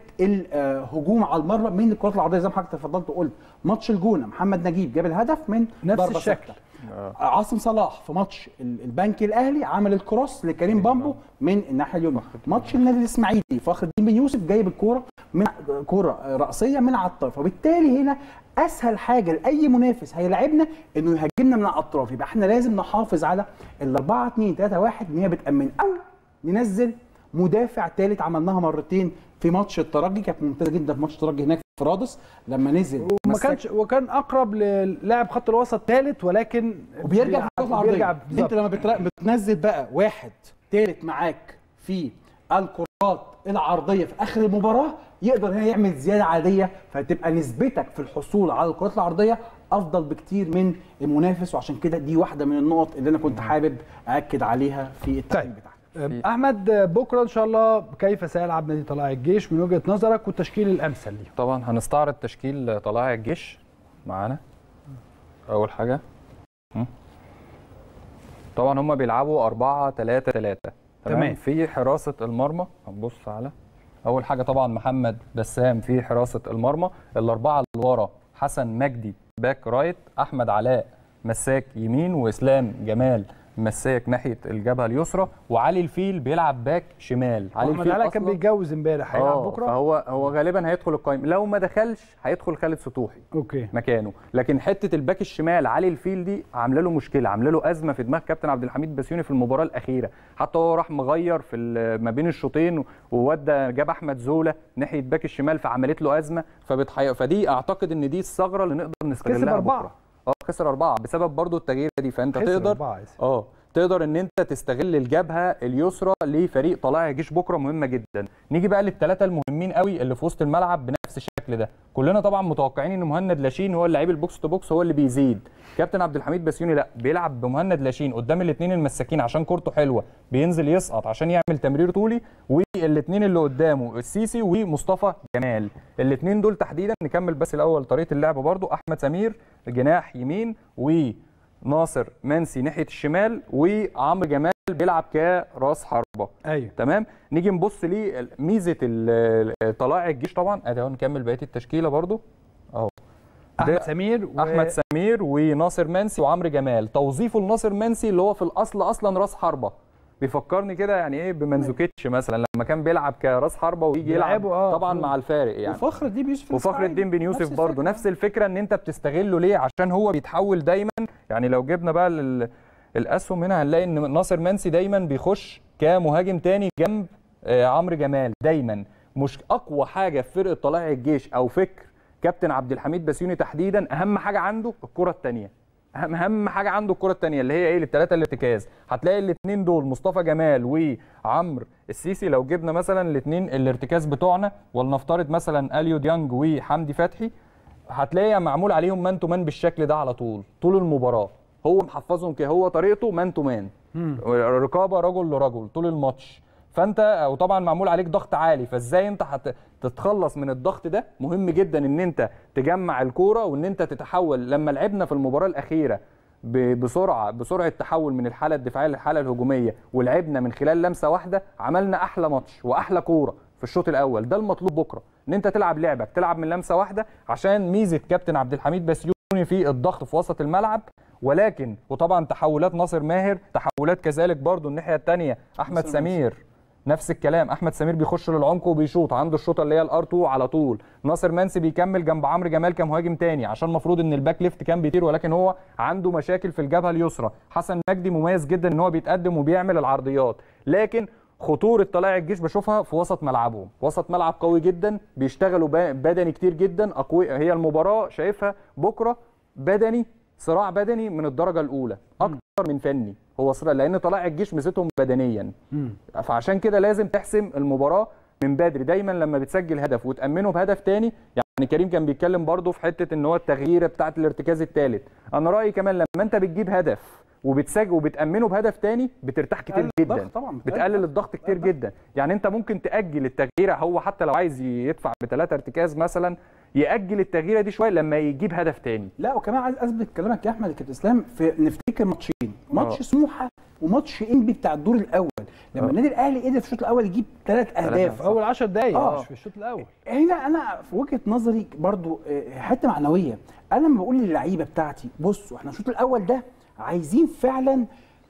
الهجوم على المره من الكرات العرضيه زي ما حضرتك تفضلت وقلت ماتش الجونه محمد نجيب جاب الهدف من نفس ضربة الشكل. ثابتة. عاصم صلاح في ماتش ال- البنك الاهلي عمل الكروس لكريم بامبو من الناحيه اليمنى ماتش النادي الاسماعيلي فخر الدين بن يوسف جايب الكوره من كوره راسيه من على الطرف وبالتالي هنا اسهل حاجه لاي منافس هيلاعبنا انه يهاجمنا من على الاطراف يبقى احنا لازم نحافظ على ال 4 2 3 1 ان هي بتامن او ننزل مدافع ثالث عملناها مرتين في ماتش الترجي كانت ممتازه جدا في ماتش الترجي هناك في رادس لما نزل وما مسك- كانش وكان اقرب للاعب خط الوسط ثالث ولكن وبيرجع في الكره العرضيه بيرجع انت بالظبط. لما بتر- بتنزل بقى واحد تالت معاك في الكرات العرضيه في اخر المباراه يقدر هنا يعمل زياده عاديه فتبقى نسبتك في الحصول على الكرات العرضيه افضل بكتير من المنافس وعشان كده دي واحده من النقط اللي انا كنت حابب اكد عليها في التقييم طيب. بتاعك احمد بكره ان شاء الله كيف سيلعب نادي طلائع الجيش من وجهه نظرك والتشكيل الامثل ليه طبعا هنستعرض تشكيل طلائع الجيش معانا اول حاجه م? طبعا هم بيلعبوا 4 3 3 تمام. في حراسه المرمى هنبص على اول حاجه طبعا محمد بسام في حراسه المرمى الاربعه اللي ورا حسن مجدي باك رايت احمد علاء مساك يمين واسلام جمال مساك ناحيه الجبهه اليسرى وعلي الفيل بيلعب باك شمال علي احمد الفيل علاء كان أصلاً- بيتجوز امبارح هيلعب اه بكره فهو هو غالبا هيدخل القائمه لو ما دخلش هيدخل خالد سطوحي اوكي مكانه لكن حته الباك الشمال علي الفيل دي عامله له مشكله عامله له ازمه في دماغ كابتن عبد الحميد بسيوني في المباراه الاخيره حتى هو راح مغير في ال- ما بين الشوطين وودى جاب احمد زوله ناحيه باك الشمال فعملت له ازمه فبتحي... فدي اعتقد ان دي الثغره اللي نقدر نستغلها أربعة. بكره اه خسر اربعه بسبب برضو التغيير دي فانت خسر تقدر أربعة يا سيدي. اه تقدر ان انت تستغل الجبهه اليسرى لفريق طلائع الجيش بكره مهمه جدا نيجي بقى للثلاثه المهمين قوي اللي في وسط الملعب بنفس الشكل ده كلنا طبعا متوقعين ان مهند لاشين هو اللعيب البوكس تو بوكس هو اللي بيزيد كابتن عبد الحميد بسيوني لا بيلعب بمهند لاشين قدام الاثنين المساكين عشان كورته حلوه بينزل يسقط عشان يعمل تمرير طولي والاثنين اللي قدامه السيسي ومصطفى جمال الاثنين دول تحديدا نكمل بس الاول طريقه اللعب برضو احمد سمير جناح يمين و ناصر منسي ناحيه الشمال وعمرو جمال بيلعب كراس حربه ايوه تمام نيجي نبص ليه ميزه ال- طلائع الجيش طبعا ادي اهو نكمل بقيه التشكيله برضو اهو احمد ده سمير و... احمد سمير وناصر منسي وعمرو جمال توظيفه لناصر منسي اللي هو في الاصل اصلا راس حربه بيفكرني كده يعني ايه بمنزوكيتش مثلا لما كان بيلعب كراس حربه ويجي يلعب بيلعبه، آه. طبعا مع الفارق يعني وفخر الدين بن يوسف وفخر الإسماعيلي. الدين بن يوسف نفس برضه الفكرة. نفس الفكره ان انت بتستغله ليه عشان هو بيتحول دايما يعني لو جبنا بقى لل- الاسهم هنا هنلاقي ان ناصر منسي دايما بيخش كمهاجم تاني جنب آه، عمرو جمال دايما مش اقوى حاجه في فرقه طلائع الجيش او فكر كابتن عبد الحميد بسيوني تحديدا اهم حاجه عنده الكره الثانيه اهم اهم حاجه عنده الكره الثانيه اللي هي ايه الثلاثه الارتكاز هتلاقي الاثنين دول مصطفى جمال وعمرو السيسي لو جبنا مثلا الاثنين الارتكاز بتوعنا ولنفترض مثلا اليو ديانج وحمدي فتحي هتلاقي معمول عليهم مان تو مان بالشكل ده على طول طول المباراه هو محفظهم كده هو طريقته مان تو مان رقابه رجل لرجل طول الماتش فانت وطبعا معمول عليك ضغط عالي فازاي انت هتتخلص من الضغط ده مهم جدا ان انت تجمع الكوره وان انت تتحول لما لعبنا في المباراه الاخيره ب- بسرعه بسرعه تحول من الحاله الدفاعيه للحاله الهجوميه ولعبنا من خلال لمسه واحده عملنا احلى ماتش واحلى كوره في الشوط الاول ده المطلوب بكره ان انت تلعب لعبك تلعب من لمسه واحده عشان ميزه كابتن عبد الحميد بسيوني في الضغط في وسط الملعب ولكن وطبعا تحولات ناصر ماهر تحولات كذلك برضو الناحيه الثانيه احمد ناصر منسي. سمير نفس الكلام احمد سمير بيخش للعمق وبيشوط عنده الشوطه اللي هي الار 2 على طول ناصر منسي بيكمل جنب عمرو جمال كمهاجم تاني عشان المفروض ان الباك ليفت كان بيطير ولكن هو عنده مشاكل في الجبهه اليسرى حسن مجدي مميز جدا ان هو بيتقدم وبيعمل العرضيات لكن خطوره طلائع الجيش بشوفها في وسط ملعبهم وسط ملعب قوي جدا بيشتغلوا با- بدني كتير جدا اقوياء هي المباراه شايفها بكره بدني صراع بدني من الدرجه الاولى اكتر من فني هو صراع لان طلائع الجيش ميزتهم بدنيا فعشان كده لازم تحسم المباراه من بدري دايما لما بتسجل هدف وتامنه بهدف تاني يعني كريم كان بيتكلم برضه في حته ان هو التغييره بتاعه الارتكاز الثالث انا رايي كمان لما انت بتجيب هدف وبتسجل وبتامنه بهدف تاني بترتاح كتير بتقلل جدا الضغط طبعاً، بتقلل بتقلل الضغط كتير جدا يعني انت ممكن تاجل التغييره هو حتى لو عايز يدفع بثلاثه ارتكاز مثلا ياجل التغييره دي شويه لما يجيب هدف تاني لا وكمان عايز اثبت كلامك يا احمد يا كابتن اسلام في نفتكر ماتشين ماتش آه. سموحه وماتش انبي بتاع الدور الاول لما آه. النادي الاهلي قدر في الشوط الاول يجيب ثلاث اهداف في اول 10 دقائق آه. مش في الشوط الاول هنا انا في وجهه نظري برضو آه، حته معنويه انا لما بقول للعيبه بتاعتي بصوا احنا الشوط الاول ده عايزين فعلا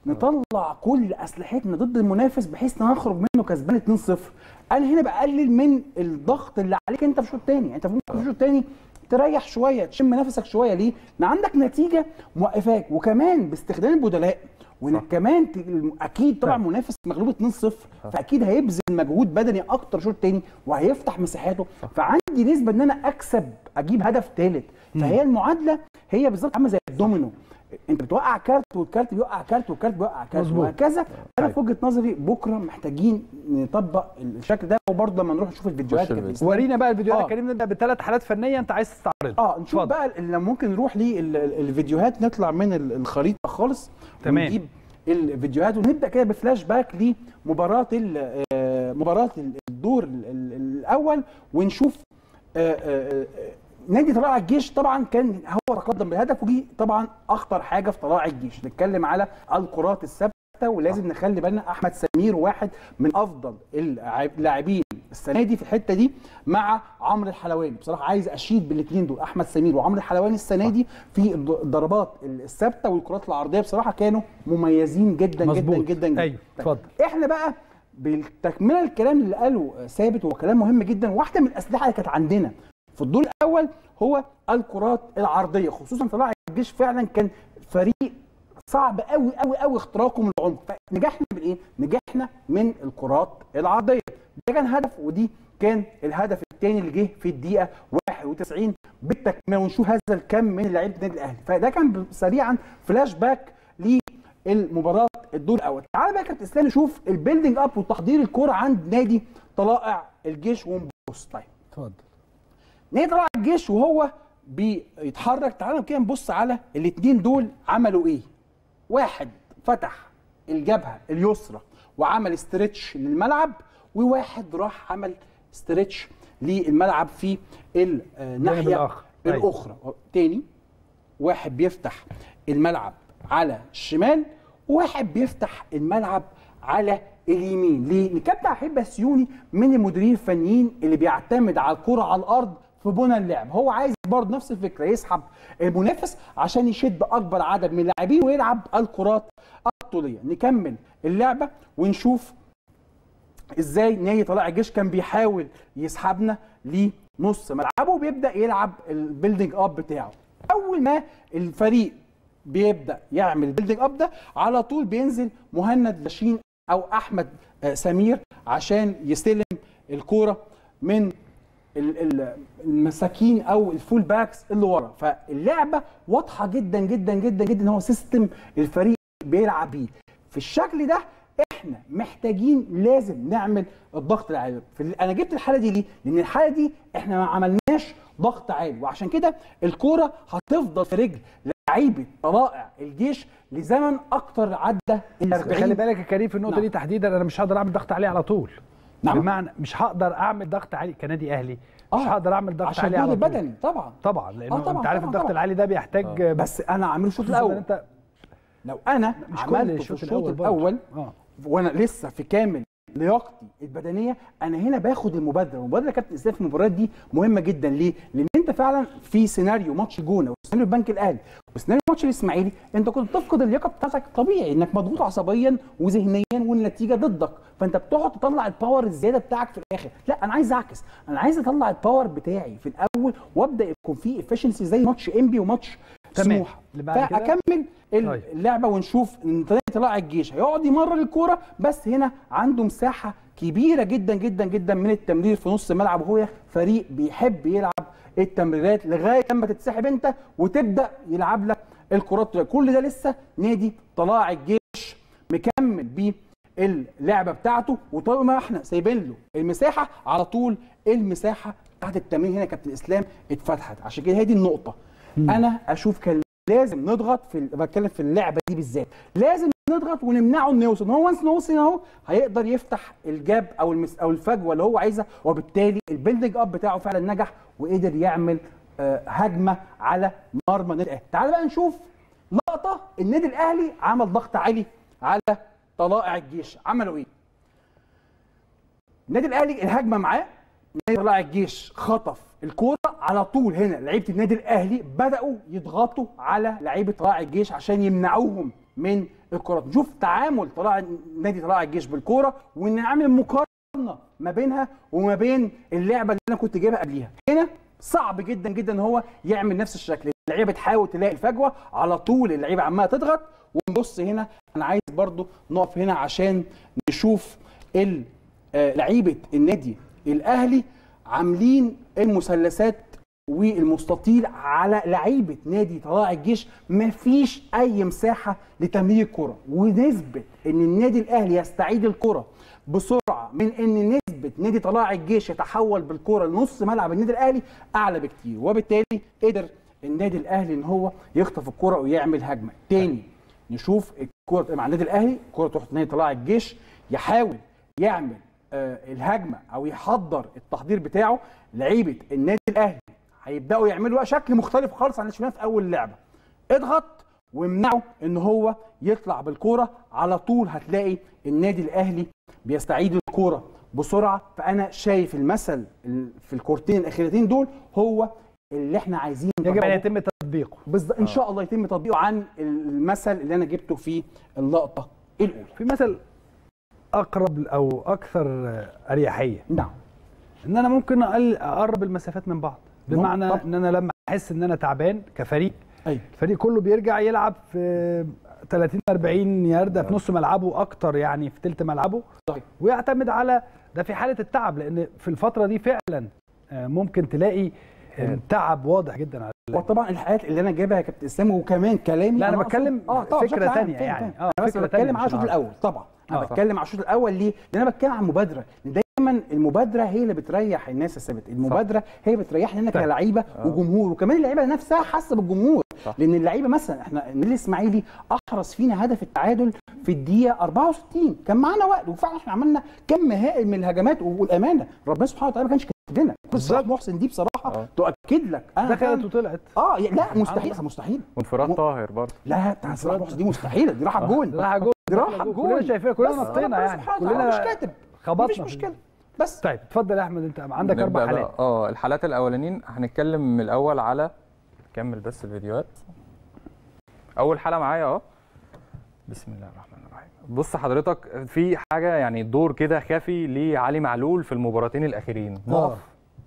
نطلع كل اسلحتنا ضد المنافس بحيث نخرج منه كسبان 2-0 انا هنا بقلل من الضغط اللي عليك انت في الشوط الثاني انت ممكن في الشوط الثاني تريح شويه تشم نفسك شويه ليه؟ لان عندك نتيجه موقفاك وكمان باستخدام البدلاء وانك كمان ت- اكيد طبعا نعم. منافس مغلوب 2-0 فاكيد هيبذل مجهود بدني اكتر شوط تاني وهيفتح مساحاته فعندي نسبه ان انا اكسب اجيب هدف ثالث فهي المعادله هي بالظبط عامله زي الدومينو انت بتوقع كارت والكارت بيوقع كارت والكارت بيوقع كارت مظبوط. وهكذا انا طيب. في وجهه نظري بكره محتاجين نطبق الشكل ده وبرضه لما نروح نشوف الفيديوهات خش كابتن الفيديو. إسلام. ورينا بقى الفيديوهات آه. يا كريم نبدا بثلاث حالات فنيه انت عايز تستعرضها اه نشوف اتفضل. بقى ال- لما ممكن نروح للفيديوهات نطلع من ال- الخريطه خالص تمام. ونجيب الفيديوهات ونبدا كده بفلاش باك لمباراه ال- آه، مباراه ال- الدور ال- ال- الاول ونشوف آه، آه، آه، نادي طلائع الجيش طبعا كان هو تقدم بالهدف ودي طبعا اخطر حاجه في طلائع الجيش نتكلم على الكرات الثابته ولازم نخلي بالنا احمد سمير واحد من افضل اللاعب- اللاعبين السنه دي في الحته دي مع عمرو الحلواني بصراحه عايز اشيد بالاثنين دول احمد سمير وعمرو الحلواني السنه دي في الض- الضربات الثابته والكرات العرضيه بصراحه كانوا مميزين جدا مظبوط. جدا جدا جدا أيوة، اتفضل. احنا بقى بالتكمله الكلام اللي قاله ثابت وهو كلام مهم جدا واحده من الاسلحه اللي كانت عندنا في الدور الاول هو الكرات العرضيه خصوصا طلائع الجيش فعلا كان فريق صعب قوي قوي قوي اختراقه من العمق فنجحنا بالايه نجحنا من الكرات العرضيه ده كان هدف ودي كان الهدف الثاني اللي جه في الدقيقه 91 بالتكمله ونشوف هذا الكم من لعيبه النادي الاهلي فده كان سريعا فلاش باك للمباراه الدور الاول تعال بقى يا كابتن اسلام نشوف البيلدينج اب وتحضير الكوره عند نادي طلائع الجيش ونبص طيب اتفضل نادي طلائع الجيش وهو بيتحرك تعالوا كده نبص على الاثنين دول عملوا ايه واحد فتح الجبهه اليسرى وعمل استرتش للملعب وواحد راح عمل استرتش للملعب في الناحيه الآخر. أيوة. الاخرى تاني واحد بيفتح الملعب على الشمال وواحد بيفتح الملعب على اليمين ليه؟ لان كابتن احب السيوني من المديرين الفنيين اللي بيعتمد على الكره على الارض في بنى اللعب هو عايز برضه نفس الفكره يسحب المنافس عشان يشد اكبر عدد من اللاعبين ويلعب الكرات الطوليه نكمل اللعبه ونشوف ازاي نادي طلائع الجيش كان بيحاول يسحبنا لنص ملعبه وبيبدا يلعب البيلدينج اب بتاعه اول ما الفريق بيبدا يعمل البيلدينج اب ده على طول بينزل مهند لاشين او احمد آه، سمير عشان يستلم الكوره من ال- ال- المساكين او الفول باكس اللي ورا فاللعبه واضحه جدا جدا جدا جدا هو سيستم الفريق بيلعب بيه في الشكل ده احنا محتاجين لازم نعمل الضغط العالي في ال- انا جبت الحاله دي ليه لان الحاله دي احنا ما عملناش ضغط عالي وعشان كده الكوره هتفضل في رجل لعيبه طلائع الجيش لزمن اكتر عدى ال 40 خلي بالك يا كريم في النقطه نعم. دي تحديدا انا مش هقدر اعمل ضغط عليه على طول نعم. بمعنى مش هقدر اعمل ضغط عالي كنادي اهلي مش آه، هقدر اعمل ضغط عشان عالي الجهد على طول البدني طبعا طبعا لانه آه، طبعاً، انت عارف طبعاً، الضغط طبعاً. العالي ده بيحتاج بس بس انا عامله الشوط خصوصاً إن الاول انت لو انا مش كل عملته في الشوط الشوط الاول برضه. الاول اه وانا لسه في كامل لياقتي البدنيه انا هنا باخد المبادره المبادره يا كابتن اسلام في المباريات دي مهمه جدا ليه لان انت فعلا في سيناريو ماتش جونه وسيناريو البنك الاهلي وسيناريو ماتش الاسماعيلي انت كنت تفقد اللياقه بتاعتك طبيعي انك مضغوط عصبيا وذهنيا والنتيجه ضدك فانت بتقعد تطلع الباور الزياده بتاعك في الاخر لا انا عايز اعكس انا عايز اطلع الباور بتاعي في الاول وابدا يكون في افشنسي زي ماتش انبي وماتش تمام. سموحه اللي بعد كده؟ فاكمل ال- طيب. اللعبه ونشوف ان طريقه طلائع الجيش هيقعد يمرر الكوره بس هنا عنده مساحه كبيره جدا جدا جدا من التمرير في نص الملعب وهو فريق بيحب يلعب التمريرات لغايه لما تتسحب انت وتبدا يلعب لك الكرات كل ده لسه نادي طلائع الجيش مكمل بيه اللعبه بتاعته وطول ما احنا سايبين له المساحه على طول المساحه بتاعت التمرين هنا يا كابتن اسلام اتفتحت عشان كده هي دي النقطه انا اشوف كان لازم نضغط في ال- بتكلم في اللعبه دي بالذات لازم نضغط ونمنعه انه يوصل هو وانس انه وصل اهو هيقدر يفتح الجاب او المس او الفجوه اللي هو عايزها وبالتالي البيلدنج اب بتاعه فعلا نجح وقدر يعمل آه، هجمه على مرمى النادي الاهلي تعال بقى نشوف لقطه النادي الاهلي عمل ضغط عالي على طلائع الجيش عملوا ايه النادي الاهلي الهجمه معاه نادي طلائع الجيش خطف الكوره على طول هنا لعيبه النادي الاهلي بداوا يضغطوا على لعيبه طلائع الجيش عشان يمنعوهم من الكرات نشوف تعامل طلائع نادي طلائع الجيش بالكوره ونعمل مقارنه ما بينها وما بين اللعبه اللي انا كنت جايبها قبليها هنا صعب جدا جدا ان هو يعمل نفس الشكل اللعيبه بتحاول تلاقي الفجوه على طول اللعيبه عماله تضغط ونبص هنا انا عايز برضو نقف هنا عشان نشوف ال- آه، لعيبه النادي الاهلي عاملين المثلثات والمستطيل على لعيبه نادي طلائع الجيش مفيش اي مساحه لتمرير الكره ونسبه ان النادي الاهلي يستعيد الكره بسرعه من ان نسبه نادي طلائع الجيش يتحول بالكره لنص ملعب النادي الاهلي اعلى بكتير وبالتالي قدر النادي الاهلي ان هو يخطف الكره ويعمل هجمه تاني نشوف الكره تبقى مع النادي الاهلي الكره تروح نادي طلائع الجيش يحاول يعمل آه الهجمه او يحضر التحضير بتاعه لعيبه النادي الاهلي هيبداوا يعملوا بقى شكل مختلف خالص عن اللي شفناه في اول اللعبه اضغط وامنعه ان هو يطلع بالكوره على طول هتلاقي النادي الاهلي بيستعيد الكوره بسرعه فانا شايف المثل ال- في الكورتين الاخيرتين دول هو اللي احنا عايزين يجب ان نطبقه. يتم تطبيقه بالظبط ان شاء الله يتم تطبيقه عن المثل اللي انا جبته في اللقطه الاولى في مثل اقرب او اكثر اريحيه نعم ان انا ممكن أقل- اقرب المسافات من بعض بمعنى طبعا. ان انا لما احس ان انا تعبان كفريق ايوه الفريق كله بيرجع يلعب في 30 40 ياردة في نص ملعبه اكتر يعني في تلت ملعبه صحيح ويعتمد على ده في حاله التعب لان في الفتره دي فعلا آه، ممكن تلاقي آه، تعب واضح جدا على وطبعا الحاجات اللي انا جايبها يا كابتن اسامه وكمان كلامي لا، أنا أقصد- بتكلم اه طبعا فكرة بشكل عام، تانية فاهم، يعني. فاهم. آه، انا بس فكرة بتكلم تانية على مش الشوط العرض. الاول طبعا انا آه، صح. بتكلم على الشوط الاول ليه؟ لان انا بتكلم عن مبادره لان دايما المبادره هي اللي بتريح الناس يا ثابت المبادره هي بتريحنا هنا طيب. كلعيبه وجمهور وكمان اللعيبه نفسها حاسه بالجمهور صح. لان اللعيبه مثلا احنا النادي الاسماعيلي احرز فينا هدف التعادل في الدقيقه 64 كان معانا وقت وفعلا احنا عملنا كم هائل من الهجمات والامانه ربنا سبحانه وتعالى ما كانش كاتب لنا صلاح محسن دي بصراحه آه. تؤكد لك انا دخلت فعلاً- وطلعت اه يا- لا مستحيل مستحيل وانفراد م- طاهر برضه لا بتاع صلاح محسن دي مستحيله دي راحت جون راح جول دي راحت كلنا جول شايفين كلنا بس نطينا ربنا يعني سبحانه وتعالى مش كلنا كاتب خبطنا مفيش في- مشكله بس طيب اتفضل يا احمد انت عندك نبدأ اربع بقى- حالات اه الحالات الاولانيين هنتكلم من الاول على كمل بس الفيديوهات اول حاله معايا اه بسم الله الرحمن الرحيم بص حضرتك في حاجه يعني دور كده خفي لعلي معلول في المباراتين الاخيرين اه نقف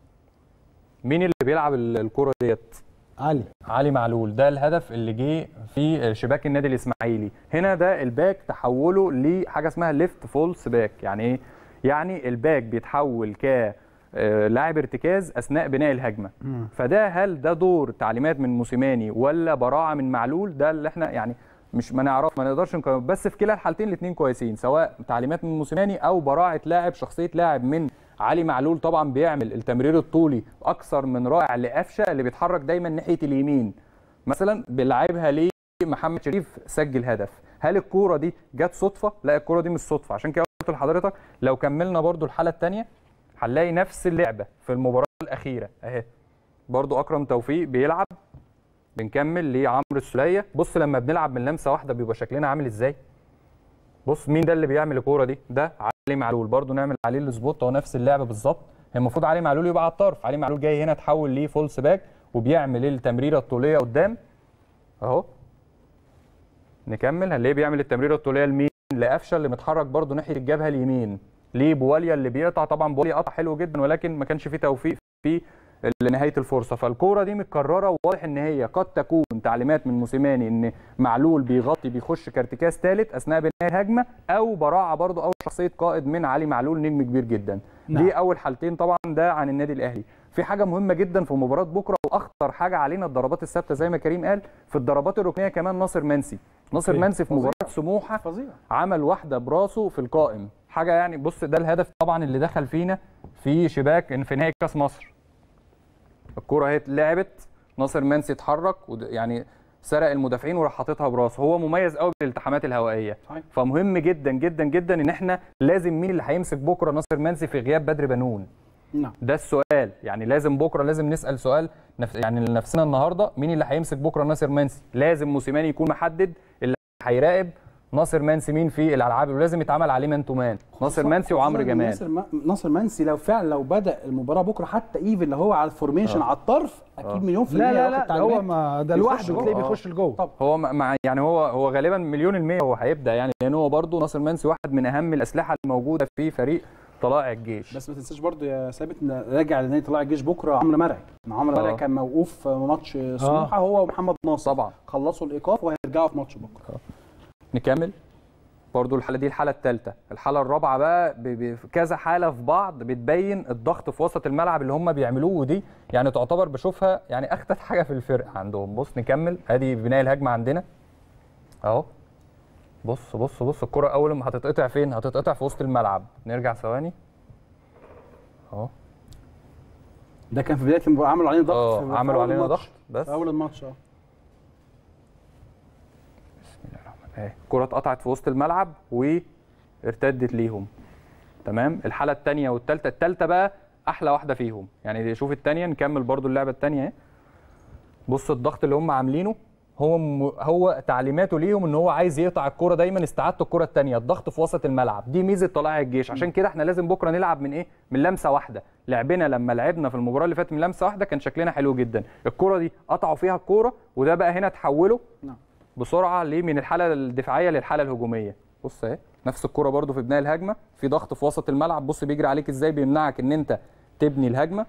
مين اللي بيلعب ال- الكره ديت علي علي معلول ده الهدف اللي جه في شباك النادي الاسماعيلي هنا ده الباك تحوله لحاجه اسمها ليفت فولس باك يعني ايه يعني الباك بيتحول ك آه، لاعب ارتكاز اثناء بناء الهجمه مم. فده هل ده دور تعليمات من موسيماني ولا براعه من معلول ده اللي احنا يعني مش ما نعرف ما نقدرش نقيم بس في كلا الحالتين الاثنين كويسين سواء تعليمات من موسيماني او براعه لاعب شخصيه لاعب من علي معلول طبعا بيعمل التمرير الطولي اكثر من رائع لقفشه اللي بيتحرك دايما ناحيه اليمين مثلا بيلعبها ليه محمد شريف سجل هدف هل الكوره دي جت صدفه لا الكوره دي مش صدفه عشان كده قلت لحضرتك لو كملنا برضو الحاله الثانيه هنلاقي نفس اللعبه في المباراه الاخيره اهي برضو اكرم توفيق بيلعب بنكمل لعمرو السوليه بص لما بنلعب من لمسه واحده بيبقى شكلنا عامل ازاي بص مين ده اللي بيعمل الكوره دي ده علي معلول برضو نعمل عليه السبوت هو نفس اللعبه بالظبط هي المفروض علي معلول يبقى على الطرف علي معلول جاي هنا تحول ليه فولس باك وبيعمل التمريره الطوليه قدام اهو نكمل هنلاقيه بيعمل التمريره الطوليه لمين لقفشه اللي متحرك برده ناحيه الجبهه اليمين ليه بواليا اللي بيقطع طبعا بواليا قطع حلو جدا ولكن ما كانش فيه توفيق في لنهايه الفرصه فالكوره دي متكرره وواضح ان هي قد تكون تعليمات من موسيماني ان معلول بيغطي بيخش كارتكاز ثالث اثناء بناء الهجمه او براعه برضه او شخصيه قائد من علي معلول نجم كبير جدا نعم. دي اول حالتين طبعا ده عن النادي الاهلي في حاجه مهمه جدا في مباراه بكره واخطر حاجه علينا الضربات الثابته زي ما كريم قال في الضربات الركنيه كمان ناصر منسي ناصر أوكي. منسي في مباراه سموحه فظيع عمل واحده براسه في القائم حاجه يعني بص ده الهدف طبعا اللي دخل فينا في شباك في نهائي كاس مصر الكره اهي اتلعبت ناصر منسي اتحرك ود- يعني سرق المدافعين وراح حاططها براسه هو مميز قوي بالالتحامات الهوائيه صحيح. فمهم جدا جدا جدا ان احنا لازم مين اللي هيمسك بكره ناصر منسي في غياب بدر بنون نعم ده السؤال يعني لازم بكره لازم نسال سؤال نفس يعني لنفسنا النهارده مين اللي هيمسك بكره ناصر منسي لازم موسيماني يكون محدد اللي هيراقب ناصر منسي مين في الالعاب ولازم يتعمل عليه مان تو مان ناصر منسي وعمرو خصوصاً جمال ناصر م- ناصر منسي لو فعلا لو بدا المباراه بكره حتى ايفن اللي هو على الفورميشن على الطرف اكيد مليون في لا المية لا واخد لا ده هو تعليمات. ما ده بيخش لوحده جوه. تلاقيه آه. بيخش لجوه طب هو مع يعني هو هو غالبا مليون المية هو هيبدا يعني لان هو برضه ناصر منسي واحد من اهم الاسلحه الموجوده في فريق طلائع الجيش بس ما تنساش برضو يا ثابت ان راجع لنادي طلائع الجيش بكره عمرو مرعي إن عمرو آه. مرعي كان موقوف في ماتش سموحه هو ومحمد ناصر طبعا خلصوا الايقاف وهيرجعوا في ماتش بكره نكمل برضو الحاله دي الحاله الثالثه الحاله الرابعه بقى ب- ب- في كذا حاله في بعض بتبين الضغط في وسط الملعب اللي هم بيعملوه ودي يعني تعتبر بشوفها يعني اخطر حاجه في الفرقه عندهم بص نكمل ادي بناء الهجمه عندنا اهو بص بص بص الكره اول ما هتتقطع فين هتتقطع في وسط الملعب نرجع ثواني اهو ده كان في بدايه المباراه عملوا علينا ضغط اه في- في عملوا أول علينا الماتش. ضغط بس في اول الماتش اه اهي الكره اتقطعت في وسط الملعب وارتدت ليهم تمام الحاله الثانيه والثالثه الثالثه بقى احلى واحده فيهم يعني شوف الثانيه نكمل برضو اللعبه الثانيه اهي بص الضغط اللي هم عاملينه هو م... هو تعليماته ليهم ان هو عايز يقطع الكره دايما استعاده الكره الثانيه الضغط في وسط الملعب دي ميزه طلائع الجيش عشان كده احنا لازم بكره نلعب من ايه من لمسه واحده لعبنا لما لعبنا في المباراه اللي فاتت من لمسه واحده كان شكلنا حلو جدا الكره دي قطعوا فيها الكوره وده بقى هنا تحوله نعم بسرعه ليه من الحاله الدفاعيه للحاله الهجوميه بص اهي نفس الكره برده في بناء الهجمه في ضغط في وسط الملعب بص بيجري عليك ازاي بيمنعك ان انت تبني الهجمه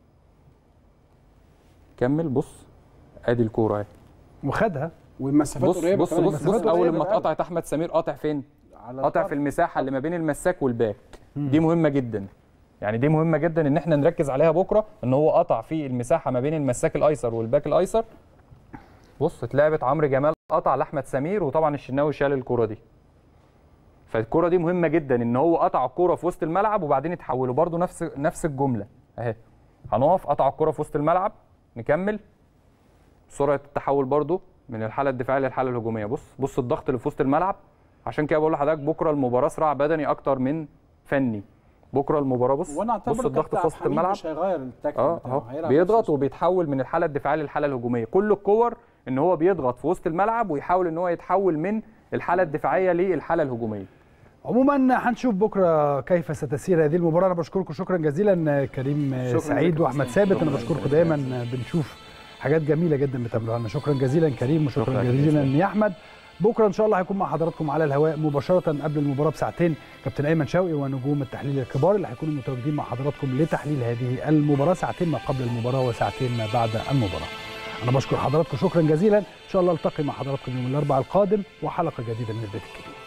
كمل بص ادي الكوره اهي وخدها والمسافات بص قريبه بص كمان، بص بص المسافات اول قريبة ما قوي. اتقطعت احمد سمير قاطع فين على قاطع الطرف. في المساحه اللي ما بين المساك والباك دي مهمه جدا يعني دي مهمه جدا ان احنا نركز عليها بكره ان هو قطع في المساحه ما بين المساك الايسر والباك الايسر بص اتلعبت عمرو جمال قطع لاحمد سمير وطبعا الشناوي شال الكره دي فالكره دي مهمه جدا ان هو قطع الكره في وسط الملعب وبعدين يتحولوا برده نفس نفس الجمله اهي هنقف قطع الكره في وسط الملعب نكمل سرعه التحول برده من الحاله الدفاعيه للحاله الهجوميه بص بص الضغط اللي في وسط الملعب عشان كده بقول لحضرتك بكره المباراه صراع بدني اكتر من فني بكره المباراه بص وانا اعتبر بص الضغط في وسط الملعب مش هيغير التكتيك اه بتاعه اهو هيلعب بيضغط نفس وبيتحول من الحاله الدفاعيه للحاله الهجوميه كل الكور ان هو بيضغط في وسط الملعب ويحاول ان هو يتحول من الحاله الدفاعيه للحاله الهجوميه عموما هنشوف بكره كيف ستسير هذه المباراه انا بشكركم شكرا جزيلا كريم شكراً سعيد لك. واحمد ثابت انا بشكركم دايما بنشوف حاجات جميله جدا بتعملوها لنا شكرا جزيلا كريم وشكرا شكراً جزيلا جزيلاً. يا احمد بكره ان شاء الله هيكون مع حضراتكم على الهواء مباشره قبل المباراه بساعتين كابتن ايمن شوقي ونجوم التحليل الكبار اللي هيكونوا متواجدين مع حضراتكم لتحليل هذه المباراه ساعتين ما قبل المباراه وساعتين ما بعد المباراه انا بشكر حضراتكم شكرا جزيلا ان شاء الله التقي مع حضراتكم يوم الاربعاء القادم وحلقه جديده من البيت الكبير